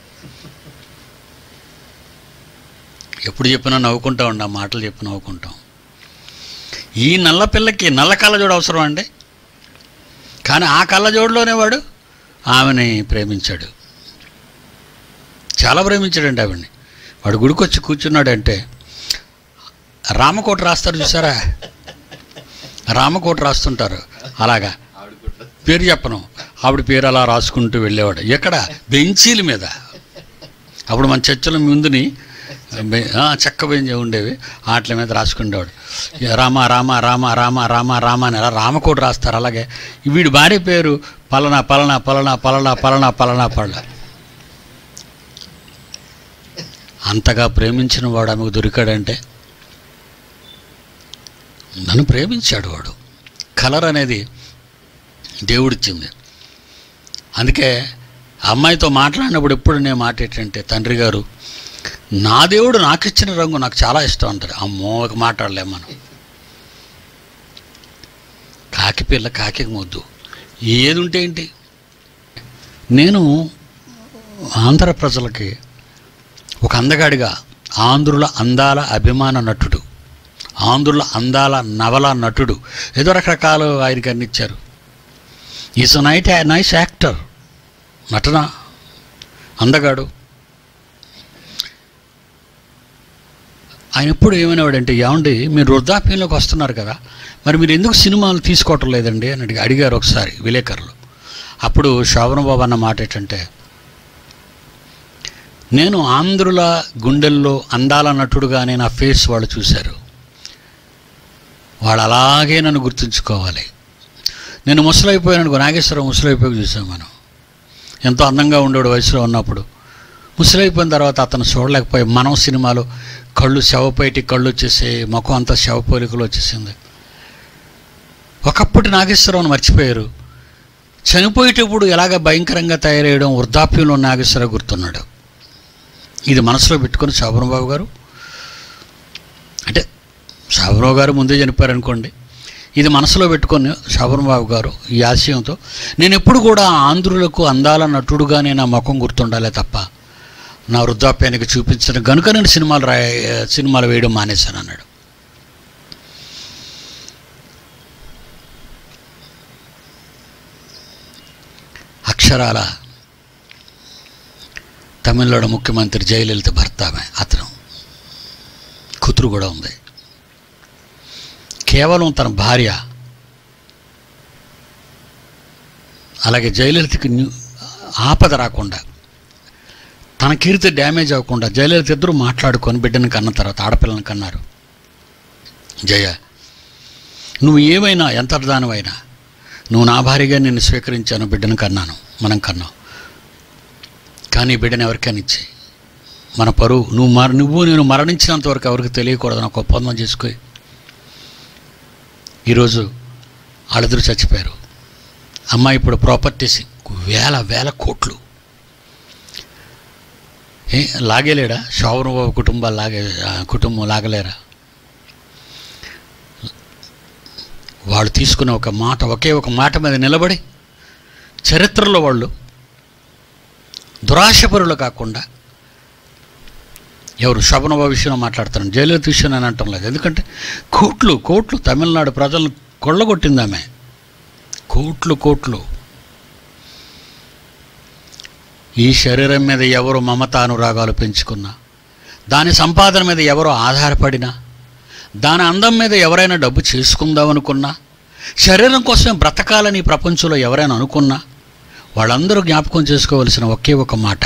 ఎప్పుడు చెప్పినా నవ్వుకుంటా ఉండ ఆ మాటలు చెప్పి నవ్వుకుంటాం ఈ నల్ల పిల్లకి నల్ల కళ్ళజోడు అవసరం అండి కానీ ఆ కళ్ళజోడులోనే వాడు ఆమెని ప్రేమించాడు చాలా ప్రేమించాడండి ఆవిడ్ని వాడు గుడికొచ్చి కూర్చున్నాడంటే రామకోట రాస్తారు చూసారా రామకోట రాస్తుంటారు అలాగా పేరు చెప్పను ఆవిడ పేరు అలా రాసుకుంటూ వెళ్ళేవాడు ఎక్కడ బెంచీల మీద అప్పుడు మన చర్చల ముందుని బె- ఆ, చెక్క బెంచ్ ఉండేవి వాటి మీద రాసుకునేవాడు ఇక రామ రామ రామ రామ రామ రామ అని అలా రామకోట రాస్తారు అలాగే వీడి భార్య పేరు పలనా పలనా పలనా పలనా పలనా పలనా పలనా అంతగా ప్రేమించిన వాడు ఆమెకు దొరికాడంటే నన్ను ప్రేమించాడు వాడు కలర్ అనేది దేవుడిచ్చింది అందుకే అమ్మాయితో మాట్లాడినప్పుడు ఎప్పుడు నేను మాట ఏంటంటే తండ్రి గారు నా దేవుడు నాకు ఇచ్చిన రంగు నాకు చాలా ఇష్టం అంటారు అమ్మో ఇక మాట్లాడలేం మనం కాకి పిల్ల కాకి ముద్దు ఏది ఉంటే ఏంటి నేను ఆంధ్ర ప్రజలకి ఒక అందగాడిగా ఆంధ్రుల అందాల అభిమాన నటుడు ఆంధ్రుల అందాల నవల నటుడు ఏదో రకరకాలు ఆయనకి అన్ని ఇచ్చారు ఈజ్ నైట్ నైస్ యాక్టర్ నటన అందగాడు ఆయన ఎప్పుడు ఏమనేవాడంటే ఏమండి మీరు వృద్ధాప్యంలోకి వస్తున్నారు కదా మరి మీరు ఎందుకు సినిమాలు తీసుకోవటం లేదండి అని అడిగి అడిగారు ఒకసారి విలేకరులు అప్పుడు శోభన బాబు అన్న మాట ఏంటంటే నేను ఆంధ్రుల గుండెల్లో అందాల నటుడుగానే నా ఫేస్ వాళ్ళు చూశారు వాళ్ళు అలాగే నన్ను గుర్తుంచుకోవాలి నేను ముసలైపోయాను నాగేశ్వరం ముసలైపోయి చూసాం మనం ఎంతో అందంగా ఉండేవాడు వయసులో ఉన్నప్పుడు ముసలైపోయిన తర్వాత అతను చూడలేకపోయి మనం సినిమాలో కళ్ళు శవపైటి కళ్ళు వచ్చేసి ముఖం అంతా శవపోలికలు వచ్చేసింది ఒకప్పటి నాగేశ్వరరావును మర్చిపోయారు చనిపోయేటప్పుడు ఎలాగ భయంకరంగా తయారయ్యడం వృద్ధాప్యంలో నాగేశ్వరరావు గుర్తున్నాడు ఇది మనసులో పెట్టుకొని శోభనబాబు గారు అంటే శోభనబాబు గారు ముందే చనిపోయారనుకోండి ఇది మనసులో పెట్టుకొని శోభనబాబు గారు ఈ ఆశయంతో నేను ఎప్పుడు కూడా ఆంధ్రులకు అందాల నటుడుగానే నా ముఖం గుర్తుండాలే తప్ప నా వృద్ధాప్యానికి చూపించిన గనుక నేను సినిమాలు రాయ సినిమాలు వేయడం మానేశాను అన్నాడు అక్షరాల తమిళనాడు ముఖ్యమంత్రి జయలలిత భర్త ఆమె అతను కూతురు కూడా ఉంది కేవలం తన భార్య అలాగే జయలలితకి న్యూ- ఆపద రాకుండా తన కీర్తి డ్యామేజ్ అవ్వకుండా జయలలిత ఇద్దరు మాట్లాడుకొని బిడ్డను కన్న తర్వాత ఆడపిల్లని కన్నారు జయ నువ్వు ఏమైనా ఎంత దానివైనా నువ్వు నా భార్యగా నిన్ను స్వీకరించాను బిడ్డను కన్నాను మనం కన్నాం కానీ ఈ బిడ్డను ఎవరికైనా ఇచ్చి మన పరువు నువ్వు మర నువ్వు నేను మరణించినంత వరకు ఎవరికి తెలియకూడదు ఒక ఒప్పందం చేసుకొని ఈరోజు వాళ్ళిద్దరు చచ్చిపోయారు అమ్మాయి ఇప్పుడు ప్రాపర్టీస్ వేల వేల కోట్లు ఏ లాగేలేడా షావును కుటుంబాలు లాగే ఆ, కుటుంబం లాగలేరా వాళ్ళు తీసుకున్న ఒక మాట ఒకే ఒక మాట మీద నిలబడి చరిత్రలో వాళ్ళు దురాశపరులు కాకుండా ఎవరు శబనవ విషయంలో మాట్లాడుతాను జయలలిత విషయం అని అంటాం లేదు ఎందుకంటే కోట్లు కోట్లు తమిళనాడు ప్రజలను కొల్లగొట్టింది ఆమె కోట్లు కోట్లు ఈ శరీరం మీద ఎవరు మమతానురాగాలు పెంచుకున్నా దాని సంపాదన మీద ఎవరు ఆధారపడినా దాని అందం మీద ఎవరైనా డబ్బు చేసుకుందాం అనుకున్నా శరీరం కోసమే బ్రతకాలని ఈ ప్రపంచంలో ఎవరైనా అనుకున్నా వాళ్ళందరూ జ్ఞాపకం చేసుకోవలసిన ఒకే ఒక మాట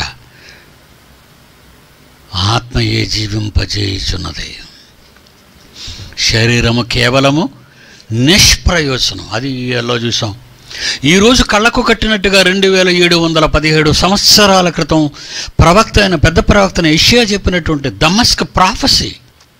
ఆత్మయే జీవింపజేయుచున్నది శరీరము కేవలము నిష్ప్రయోజనం అది ఎలా చూసాం ఈరోజు కళ్ళకు కట్టినట్టుగా రెండు వేల ఏడు వందల పదిహేడు సంవత్సరాల క్రితం ప్రవక్త అయిన పెద్ద ప్రవక్త అయిన ఏషియా చెప్పినటువంటి Damascus prophecy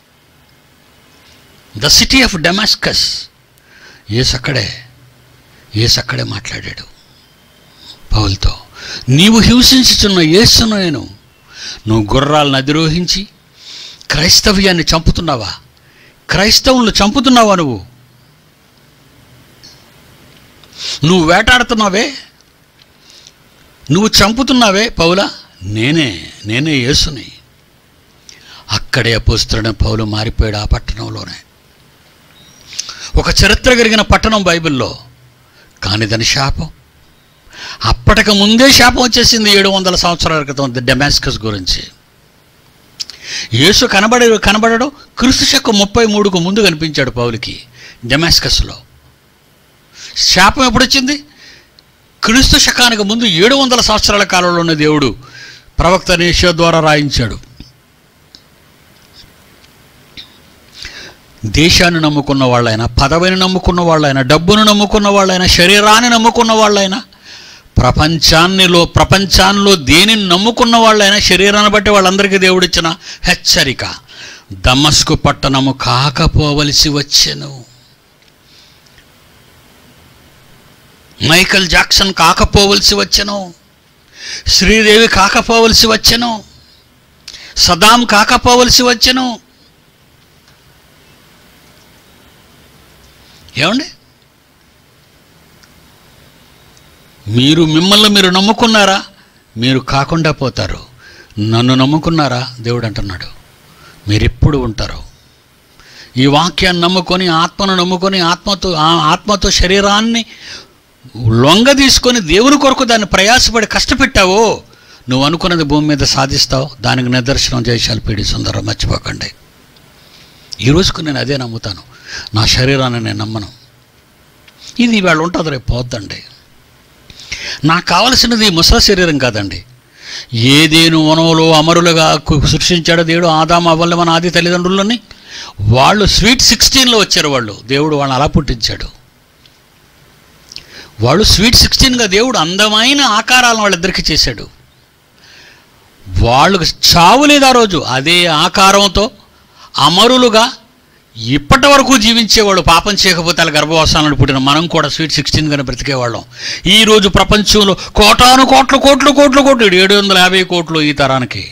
the city of Damascus ఏసక్కడే ఏసక్కడే మాట్లాడాడు పౌల్తో నీవు హింసించుచున్న యేసును నేను నువ్వు గుర్రాలను అధిరోహించి క్రైస్తవ్యాన్ని చంపుతున్నావా క్రైస్తవులను చంపుతున్నావా నువ్వు నువ్వు వేటాడుతున్నావే నువ్వు చంపుతున్నావే పౌల నేనే నేనే యేసుని అక్కడే అపోస్తున్న పౌలు మారిపోయాడు ఆ పట్టణంలోనే ఒక చరిత్ర కలిగిన పట్టణం బైబిల్లో కానీ దాని శాపం అప్పటికి ముందే శాపం వచ్చేసింది ఏడు వందల సంవత్సరాల క్రితం డెమాస్కస్ గురించి యేసు కనబడే కనబడడం క్రీస్తు శకం ముప్పై మూడుకు ముందు కనిపించాడు పౌలికి డెమాస్కస్లో శాపం ఎప్పుడు వచ్చింది క్రీస్తు శకానికి ముందు ఏడు వందల సంవత్సరాల కాలంలోనే దేవుడు ప్రవక్త నేష ద్వారా రాయించాడు దేశాన్ని నమ్ముకున్న వాళ్ళైనా పదవిని నమ్ముకున్న వాళ్ళైనా డబ్బును నమ్ముకున్న వాళ్ళైనా శరీరాన్ని నమ్ముకున్న వాళ్ళైనా ప్రపంచాన్నిలో ప్రపంచాల్లో దేనిని నమ్ముకున్న వాళ్ళైనా శరీరాన్ని బట్టి వాళ్ళందరికీ దేవుడిచ్చిన హెచ్చరిక దమస్కు పట్టణము కాకపోవలసి వచ్చెను మైకల్ జాక్సన్ కాకపోవలసి వచ్చెను శ్రీదేవి కాకపోవలసి వచ్చెను సదాం కాకపోవలసి వచ్చెను ఏమండి మీరు మిమ్మల్ని మీరు నమ్ముకున్నారా మీరు కాకుండా పోతారు నన్ను నమ్ముకున్నారా దేవుడు అంటున్నాడు మీరు ఎప్పుడు ఉంటారు ఈ వాక్యాన్ని నమ్ముకొని ఆత్మను నమ్ముకొని ఆత్మతో ఆ ఆత్మతో శరీరాన్ని లొంగ తీసుకొని దేవుని కొరకు దాన్ని ప్రయాసపడి కష్టపెట్టావో నువ్వు అనుకున్నది భూమి మీద సాధిస్తావు దానికి నిదర్శనం జయశాలి పీడి సుందరం మర్చిపోకండి ఈ రోజుకు నేను అదే నమ్ముతాను నా శరీరాన్ని నేను నమ్మను ఇది ఇవాళ ఉంటుంది రేపు పోద్దండి నాకు కావలసినది ఈ ముసల శరీరం కాదండి ఏదేను వనంలో అమరులుగా కు- సృష్టించాడు దేవుడు ఆదాం అవ్వల మన ఆది తల్లిదండ్రులని వాళ్ళు స్వీట్ సిక్స్టీన్లో వచ్చారు వాళ్ళు దేవుడు వాళ్ళని అలా పుట్టించాడు వాళ్ళు స్వీట్ సిక్స్టీన్గా దేవుడు అందమైన ఆకారాలను వాళ్ళిద్దరికీ చేశాడు వాళ్ళకు చావు లేదు ఆ రోజు అదే ఆకారంతో అమరులుగా ఇప్పటి వరకు జీవించేవాడు పాపం చేయకపోతే వాళ్ళ గర్భవాసాలను పుట్టిన మనం కూడా స్వీట్ సిక్స్టీన్గానే బ్రతికేవాళ్ళం ఈ రోజు ప్రపంచంలో కోటాను కోట్లు కోట్లు కోట్లు కోట్లు ఏడు వందల యాభై కోట్లు ఈ తరానికి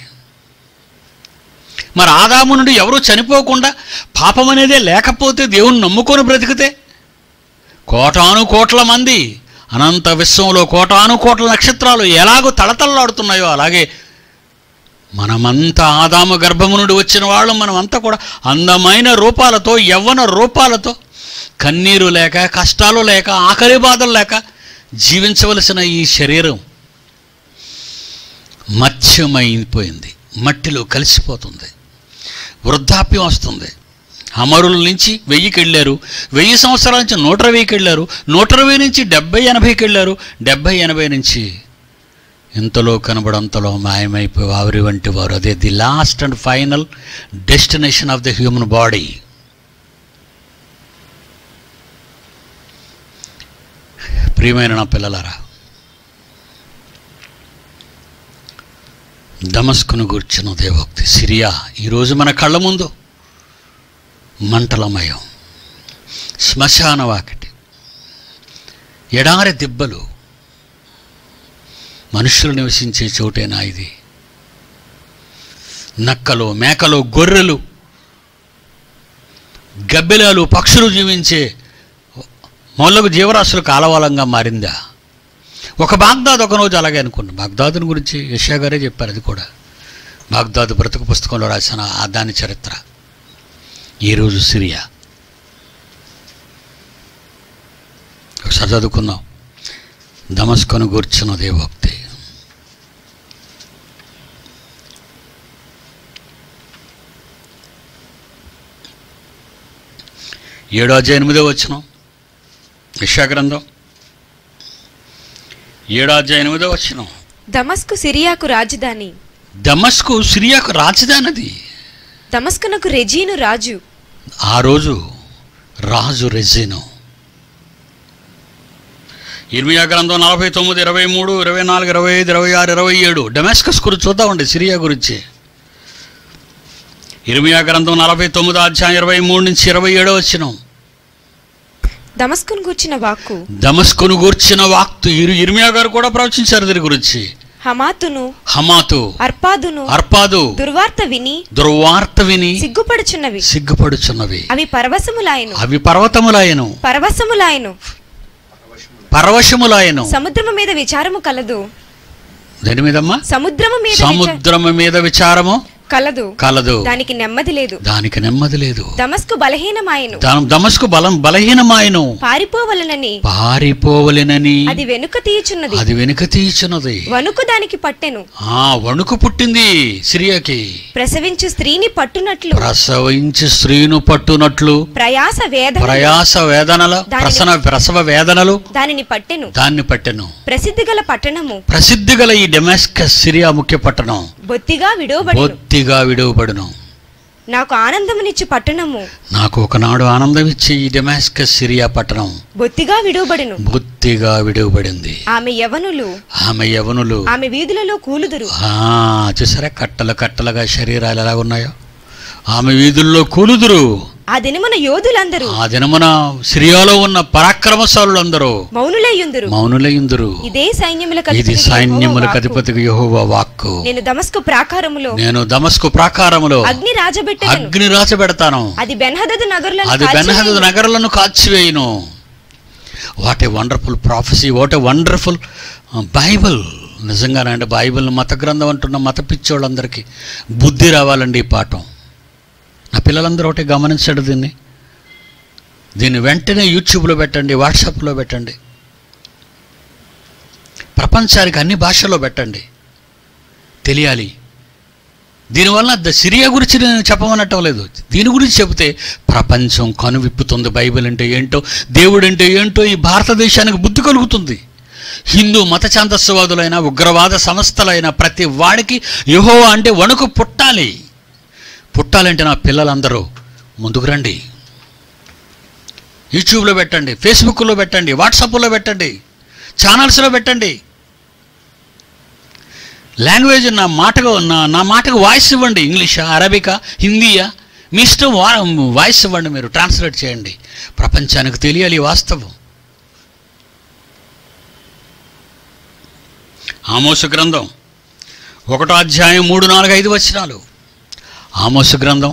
మరి ఆదాము నుండి ఎవరు చనిపోకుండా పాపం అనేదే లేకపోతే దేవుని నమ్ముకొని బ్రతికితే కోటాను కోట్ల మంది అనంత విశ్వంలో కోటాను కోట్ల నక్షత్రాలు ఎలాగో తళతళలాడుతున్నాయో అలాగే మనమంతా ఆదాము గర్భము నుండి వచ్చిన వాళ్ళు మనమంతా కూడా అందమైన రూపాలతో యవ్వన రూపాలతో కన్నీరు లేక కష్టాలు లేక ఆకలి బాధలు లేక జీవించవలసిన ఈ శరీరం మత్స్యమైపోయింది మట్టిలో కలిసిపోతుంది వృద్ధాప్యం వస్తుంది అమరుల నుంచి వెయ్యికి వెళ్ళారు వెయ్యి సంవత్సరాల నుంచి నూట ఇరవైకి వెళ్ళారు నూట ఇరవై నుంచి డెబ్బై ఎనభైకి వెళ్ళారు డెబ్బై ఎనభై నుంచి ఇంతలో కనబడంతలో మాయమైపోయి ఆవిరి వంటి వారు అదే the last and final destination of the human body ప్రియమైన నా పిల్లలారా దమస్కును గూర్చిన దేవోక్తి సిరియా ఈరోజు మన కళ్ళ ముందు మంటలమయం శ్మశాన వాకిటి ఎడారి దిబ్బలు మనుషులు నివసించే చోటేనా ఇది నక్కలు మేకలు గొర్రెలు గబ్బెలాలు పక్షులు జీవించే మొదలకు జీవరాశులకు ఆలవాలంగా మారిందా ఒక బాగ్దాద్ ఒకరోజు అలాగే అనుకున్నాను బాగ్దాదుని గురించి యషా గారే చెప్పారు అది కూడా బాగ్దాదు బ్రతుకు పుస్తకంలో రాసిన ఆ దాని చరిత్ర ఈరోజు సిరియా ఒకసారి చదువుకుందాం దమస్కొను గూర్చిన దేవోక్తి ఏడో అధ్యాయ ఎనిమిదో వచ్చిన గ్రంథం ఏడో అధ్యాయ ఎనిమిదో వచ్చిన దమస్కు సిరియాకు రాజధాని దమస్కు సిరియాకు రాజధానది దమస్కునకు రెజీను రాజు ఆ రోజు రాజు రెజిను ఇర్మియా గ్రంథం నలభై తొమ్మిది ఇరవై మూడు ఇరవై నాలుగు ఇరవై ఐదు ఇరవై ఆరు ఇరవై ఏడు డెమాస్కస్ గురించి చూద్దామండి సిరియా గురించి ఇర్మియా గ్రంథం నలభై తొమ్మిది అధ్యాయం ఇరవై మూడు నుంచి ఇరవై ఏడో వచ్చినాం దమస్కును గూర్చిన వాక్కు దమస్కును గూర్చిన వాక్తు ఇరు ఇర్మియా గారు కూడా ప్రవచించారు దీని గురించి హమాతును హమాతు అర్పాదును అర్పాదు దుర్వార్త విని దుర్వార్త విని సిగ్గుపడుచున్నవి సిగ్గుపడుచున్నవి అవి పరవశములాయను అవి పర్వతములాయను పరవశములాయను పరవశములాయను సముద్రము మీద విచారము కలదు దేని మీదమ్మా సముద్రము మీద విచా- సముద్రము మీద విచారము కలదు కలదు దానికి నెమ్మది లేదు దానికి నెమ్మది లేదు దమస్కు బలహీనమాయను దా- దమస్కు బలం బలహీనమాయను పారిపోవలనని పారిపోవలెనని అది వెనుక తీయుచున్నది అది వెనుక తీచున్నది వణుకు దానికి పట్టెను ఆ వణుకు పుట్టింది సిరియాకి ప్రసవించు స్త్రీని పట్టునట్లు ప్రసవించి స్త్రీను పట్టునట్లు ప్రయాస వేదన ప్రయాస వేదనలు దానిని- ప్రసన ప్రసవ వేదనలు దానిని పట్టెను దాన్ని పట్టెను ప్రసిద్ధి గల పట్టణము ప్రసిద్ధి గల ఈ డెమాస్కస్ సిరియా ముఖ్య పట్టణం బొత్తిగా విడవబడి బొత్తిగా విడువబడును నాకు ఆనందమునిచ్చు పట్టణము నాకు ఒకనాడు ఆనందం ఇచ్చే ఈ డెమాస్కస్ సిరియా పట్టణం బొత్తిగా విడవబడును బొత్తిగా విడువబడింది ఆమె యవనులు ఆమె యవనులు ఆమె వీధులలో కూలుదురు ఆ, చూసారా కట్టలు కట్టలుగా శరీరాలు ఎలా ఉన్నాయో ఆమె వీధుల్లో కూలుదురు ఆ దినమున యోధులందరూ ఆ దినమున సిరియాలో ఉన్న పరాక్రమశాలులందరూ మౌనులయ్యుందురు మౌనులయ్యుందురు ఇదే సైన్యముల ఇది సైన్యములకు అధిపతికి యెహోవా వాక్కు నేను దమస్కు ప్రాకారములో నేను దమస్కు ప్రాకారములో అగ్ని రాజబెట్టను అగ్ని రాచబెడతాను అది బెన్హదదు నగరులను అది బెన్హదు నగరాలను కాల్చివేయును what a wonderful prophecy what a wonderful Bible నిజంగానండి బైబిల్ మత గ్రంథం అంటున్న మత పిచ్చోళ్ళందరికీ బుద్ధి రావాలండి ఈ పాఠం నా పిల్లలందరూ ఒకటి గమనించండి దీన్ని దీన్ని వెంటనే యూట్యూబ్లో పెట్టండి వాట్సాప్లో పెట్టండి ప్రపంచానికి అన్ని భాషల్లో పెట్టండి తెలియాలి దీనివల్ల ద సిరియా గురించి నేను చెప్పమనటం లేదు దీని గురించి చెబితే ప్రపంచం కనువిప్పుతుంది బైబిల్ అంటే ఏంటో దేవుడు అంటే ఏంటో ఈ భారతదేశానికి బుద్ధి కలుగుతుంది హిందూ మత ఛాందస్యవాదులైన ఉగ్రవాద సంస్థలైన ప్రతి వాడికి యహోవా అంటే వణుకు పుట్టాలి పుట్టాలంటే నా పిల్లలందరూ ముందుకు రండి యూట్యూబ్లో పెట్టండి ఫేస్బుక్లో పెట్టండి వాట్సాప్లో పెట్టండి ఛానల్స్లో పెట్టండి లాంగ్వేజ్ నా మాటకు నా నా మాటకు వాయిస్ ఇవ్వండి ఇంగ్లీషా అరబికా హిందీయా మీ ఇష్టం వా వాయిస్ ఇవ్వండి మీరు ట్రాన్స్లేట్ చేయండి ప్రపంచానికి తెలియాలి ఈ వాస్తవం ఆమోసు గ్రంథం ఒకటో అధ్యాయం మూడు నాలుగు ఐదు వచనాలు ఆమోసు గ్రంథం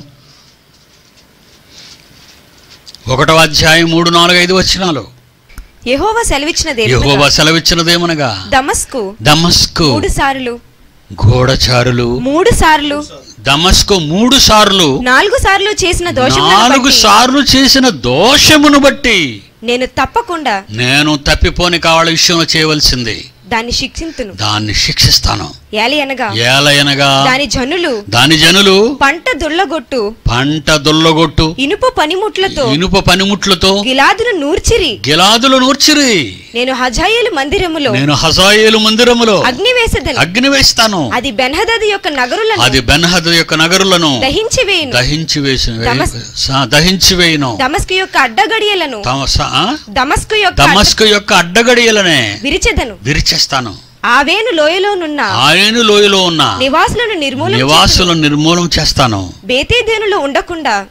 ఒకటో అధ్యాయం మూడు నాలుగు ఐదు వచనాలు యెహోవా సెలవిచ్చిన యెహోవా దేవుడు సెలవిచ్చినదేమనగా దమస్కు దమస్కు మూడు సార్లు గూఢచారులు మూడు సార్లు దమస్కు మూడు సార్లు నాలుగు సార్లు చేసిన నాలుగు దోషం సార్లు చేసిన దోషమును బట్టి నేను తప్పకుండా నేను తప్పిపోని కావాల విషయంలో చేయవలసింది దాన్ని శిక్షింతును దాన్ని శిక్షిస్తాను ఏలి అనగా ఏలయనగా దాని జనులు దాని జనులు పంట దుల్లగొట్టు పంట దొల్లగొట్టు ఇనుప పనిముట్లతో ఇనుప పనిముట్లతో గిలాదును నూర్చిరి గిలాదులు నూర్చిరి నేను హజాయేలు మందిరములో నేను హజాయేలు మందిరములో అగ్ని వేసేదను అగ్ని వేస్తాను అది బెన్హదది యొక్క నగరులను అది బెన్హద్ యొక్క నగరులను దహించి వేయును దహించి వేసి దమస్- స- దహించి వేయును దమస్కు యొక్క అడ్డగడియలను తమ స- ఆ? దమస్కు యొక్క అడ్డ- దమస్కు యొక్క అడ్డగడియలనే విరిచెదను విరిచేస్తాను ఆవేను లోయలోనున్న ఆయన లోయలో ఉన్న నివాసులను నిర్మూలన నివాసులను నిర్మూలం చేస్తాను బేతేదేనులో ఉండకుండా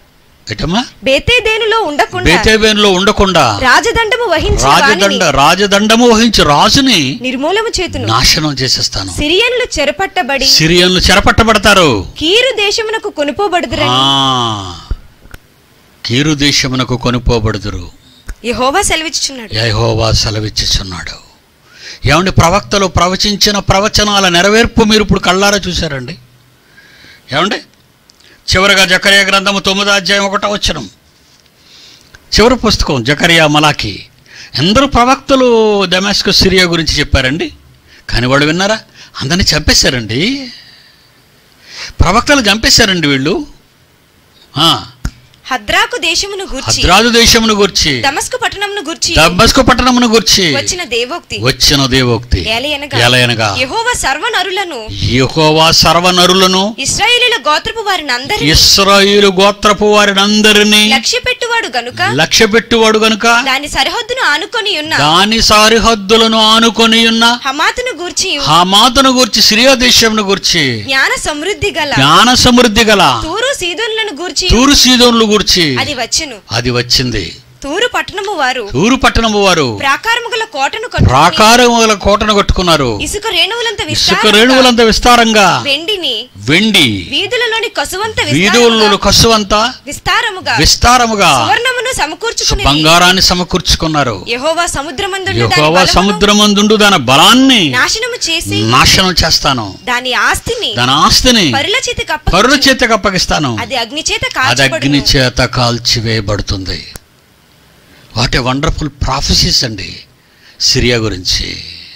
ఎటమ్మా బేతేదేనులో ఉండకుండా బేతేబేనులో ఉండకుండా రాజదండము వహించి రాజదండ రాజదండము వహించి రాజుని నిర్మూలము చేతును నాశనం చేసేస్తాను సిరియన్లు చెరపట్టబడి సిరియన్లు చెరపట్టబడతారు కీరు దేశమునకు కొనుపోబడుదురని ఆ, కీరు దేశమునకు కొనుపోబడుదురు యెహోవా సెలవిచ్చుచున్నాడు యహోవా సెలవిచ్చుచున్నాడు ఏమండి ప్రవక్తలు ప్రవచించిన ప్రవచనాల నెరవేర్పు మీరు ఇప్పుడు కళ్ళారా చూశారండి ఏమండి చివరిగా జకరియా గ్రంథము తొమ్మిదో అధ్యాయం ఒకటో వచ్చనం చివరి పుస్తకం జకరియా మలాకి ఎందరూ ప్రవక్తలు దమాస్కు సిరియా గురించి చెప్పారండి కానీ వాళ్ళు విన్నారా అందరినీ చంపేశారండి ప్రవక్తలు చంపేశారండి వీళ్ళు ఆ, హద్రాకు దేశమును గూర్చి హద్రాజు దేశమును గుర్చి దమస్కు పట్టణమును గూర్చి దబ్బస్కు పట్టణమును గుర్చి వచ్చిన దేవోక్తి వచ్చిన దేవోక్తి ఏలయనగా ఎలయనగా యెహోవా సర్వనరులను యెహోవా సర్వనరులను ఇశ్రాయేలీల గోత్రపు వారిని అందరినీ ఇస్రాయిలు గోత్రపు వారినందరినీ లక్ష్య పెట్టువాడు గనుక లక్ష్య పెట్టువాడు గనుక దాని సరిహద్దును ఆనుకొని ఉన్న దాని సరిహద్దులను ఆనుకొని ఉన్న హమాతును గూర్చి హమాతును గూర్చి సిరియా దేశమును గూర్చి జ్ఞాన సమృద్ధి గల జ్ఞాన సమృద్ధి గల తూరు సీదోన్లను గూర్చి తూరు సీదోన్లు గూర్చి అది వచ్చును అది వచ్చింది తూరు పట్టణము వారు తూరు పట్టణము వారు ప్రాకారము గల కోటను కట్టుకుని ప్రాకారముల కోటను కట్టుకున్నారు ఇసుక రేణువులంత ఇసుక విస్తారంగా రేణువులంత విస్తారంగా వెండిని వెండి వీధులలోని కసువంత వీధులలో కసువంతా విస్తారముగా విస్తారముగా సువర్ణమును సమకూర్చుకుని బంగారాన్ని సమకూర్చుకున్నారు యెహోవా సముద్రమందు యెహోవా సముద్రమందుండు దాని బలాన్ని నాశనము చేసి నాశనం చేస్తాను దాని ఆస్తిని దాని ఆస్తిని పరుల చేతికి పరుల అప్పగించును. చేతకు అప్పగిస్తాను అది అగ్ని చేత అది అగ్ని కాల్చబడును చేత కాల్చివేయబడుతుంది వాట్ ఏ వండర్ఫుల్ ప్రాఫెసీస్ అండి సిరియా గురించి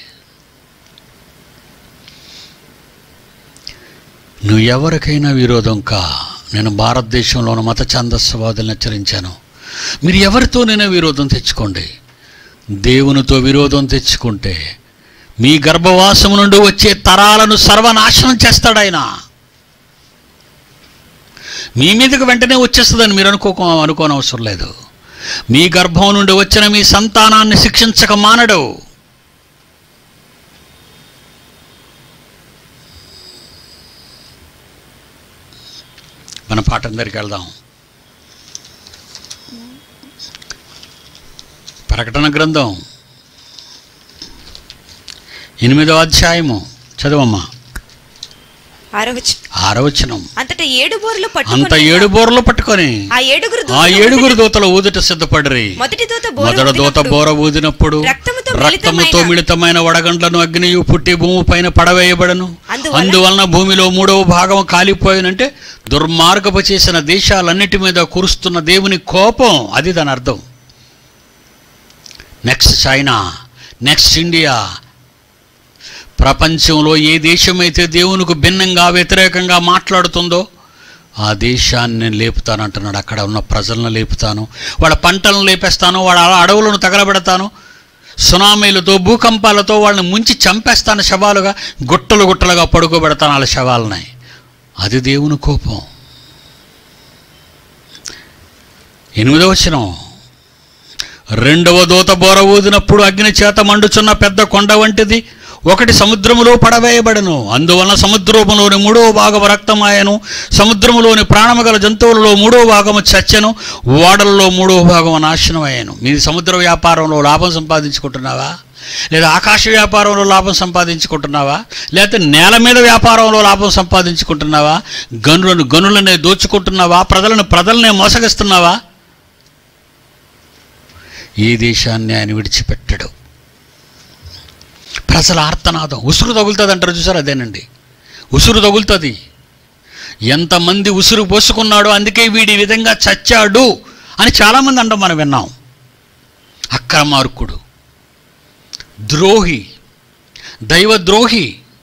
నువ్వు ఎవరికైనా విరోధం కా నేను భారతదేశంలో ఉన్న మత ఛందస్సవాదులను హెచ్చరించాను మీరు ఎవరితోనైనా విరోధం తెచ్చుకోండి దేవునితో విరోధం తెచ్చుకుంటే మీ గర్భవాసము నుండి వచ్చే తరాలను సర్వనాశనం చేస్తాడు ఆయన మీ మీదకు వెంటనే వచ్చేస్తుందని మీరు అనుకో అనుకోనవసరం లేదు మీ గర్భం నుండి వచ్చిన మీ సంతానాన్ని శిక్షించక మానడు మన పాఠం దగ్గరికి వెళ్దాం ప్రకటన గ్రంథం ఎనిమిదో అధ్యాయము చదవమ్మా ఆరవచ్చు ఆరవచనం అంతటా ఏడు బోర్లు అంత పట్టుకుని ఏడు బోర్లు పట్టుకొని ఆ ఏడుగురు ఆ దూతలు ఏడుగురు దూతలు ఊదుట సిద్ధపడరి మొదటి దూత బోరు మొదట దూత ఊదినప్పుడు బోర ఊదినప్పుడు రక్తముతో రక్తముతో మిళితమైన మిళితమైన వడగండ్లను అగ్నియు పుట్టి భూమి పైన పడవేయబడను అందువలన- అందువలన భూమిలో మూడవ భాగం కాలిపోయినంటే దుర్మార్గపు చేసిన దేశాలన్నిటి మీద కురుస్తున్న దేవుని కోపం అది దాని అర్థం నెక్స్ట్ చైనా నెక్స్ట్ ఇండియా ప్రపంచంలో ఏ దేశమైతే దేవునికి భిన్నంగా వ్యతిరేకంగా మాట్లాడుతుందో ఆ దేశాన్ని నేను లేపుతానంటున్నాడు అక్కడ ఉన్న ప్రజలను లేపుతాను వాళ్ళ పంటలను లేపేస్తాను వాళ్ళ అడవులను తగలబెడతాను సునామీలతో భూకంపాలతో వాళ్ళని ముంచి చంపేస్తాను శవాలుగా గుట్టలు గుట్టలుగా పడుకోబెడతాను వాళ్ళ శవాలని అది దేవుని కోపం ఎనిమిదవ వచనం రెండవ దూత బోర ఊదినప్పుడు అగ్ని చేత మండుచున్న పెద్ద కొండ వంటిది ఒకటి సముద్రములో పడవేయబడను అందువలన సముద్రములోని మూడవ భాగము రక్తమాయను సముద్రములోని ప్రాణము గల జంతువులలో మూడవ భాగము చచ్చెను ఓడలలో మూడవ భాగము నాశనం అయ్యాను మీది సముద్ర వ్యాపారంలో లాభం సంపాదించుకుంటున్నావా లేదా ఆకాశ వ్యాపారంలో లాభం సంపాదించుకుంటున్నావా లేకపోతే నేల మీద వ్యాపారంలో లాభం సంపాదించుకుంటున్నావా గనులను గనులనే దోచుకుంటున్నావా ప్రజలను ప్రజలనే మోసగిస్తున్నావా ఏ దేశాన్ని ఆయన విడిచిపెట్టడు ప్రజల ఆర్తనాదం ఉసురు తగులుతుంది అంటారు చూసారు అదేనండి ఉసురు తగులుతుంది ఎంతమంది ఉసురు పోసుకున్నాడో అందుకే వీడి ఈ విధంగా చచ్చాడు అని చాలామంది అంటాం మనం విన్నాం అక్రమార్కుడు ద్రోహి దైవద్రోహి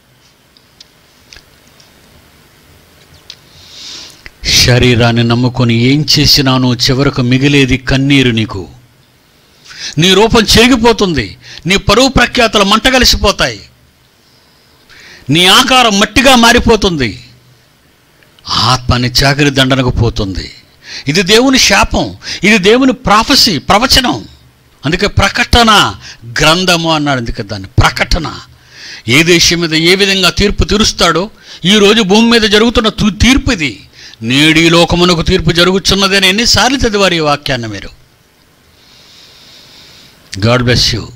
శరీరాన్ని నమ్ముకొని ఏం చేసినానో చివరకు మిగిలేది కన్నీరు నీకు నీ రూపం చెరిగిపోతుంది నీ పరువు ప్రఖ్యాతలు మంట కలిసిపోతాయి నీ ఆకారం మట్టిగా మారిపోతుంది ఆత్మని చాకరి దండనకు పోతుంది ఇది దేవుని శాపం ఇది దేవుని ప్రాఫసి ప్రవచనం అందుకే ప్రకటన గ్రంథము అన్నాడు అందుకే దాన్ని ప్రకటన ఏ దేశం మీద ఏ విధంగా తీర్పు తీరుస్తాడో ఈరోజు భూమి మీద జరుగుతున్న తూ- తీర్పు ఇది నేడి లోకమునకు తీర్పు జరుగుతున్నదని ఎన్నిసార్లు చదివారు ఈ వాక్యాన్ని మీరు గాడ్ బ్లెస్ యూ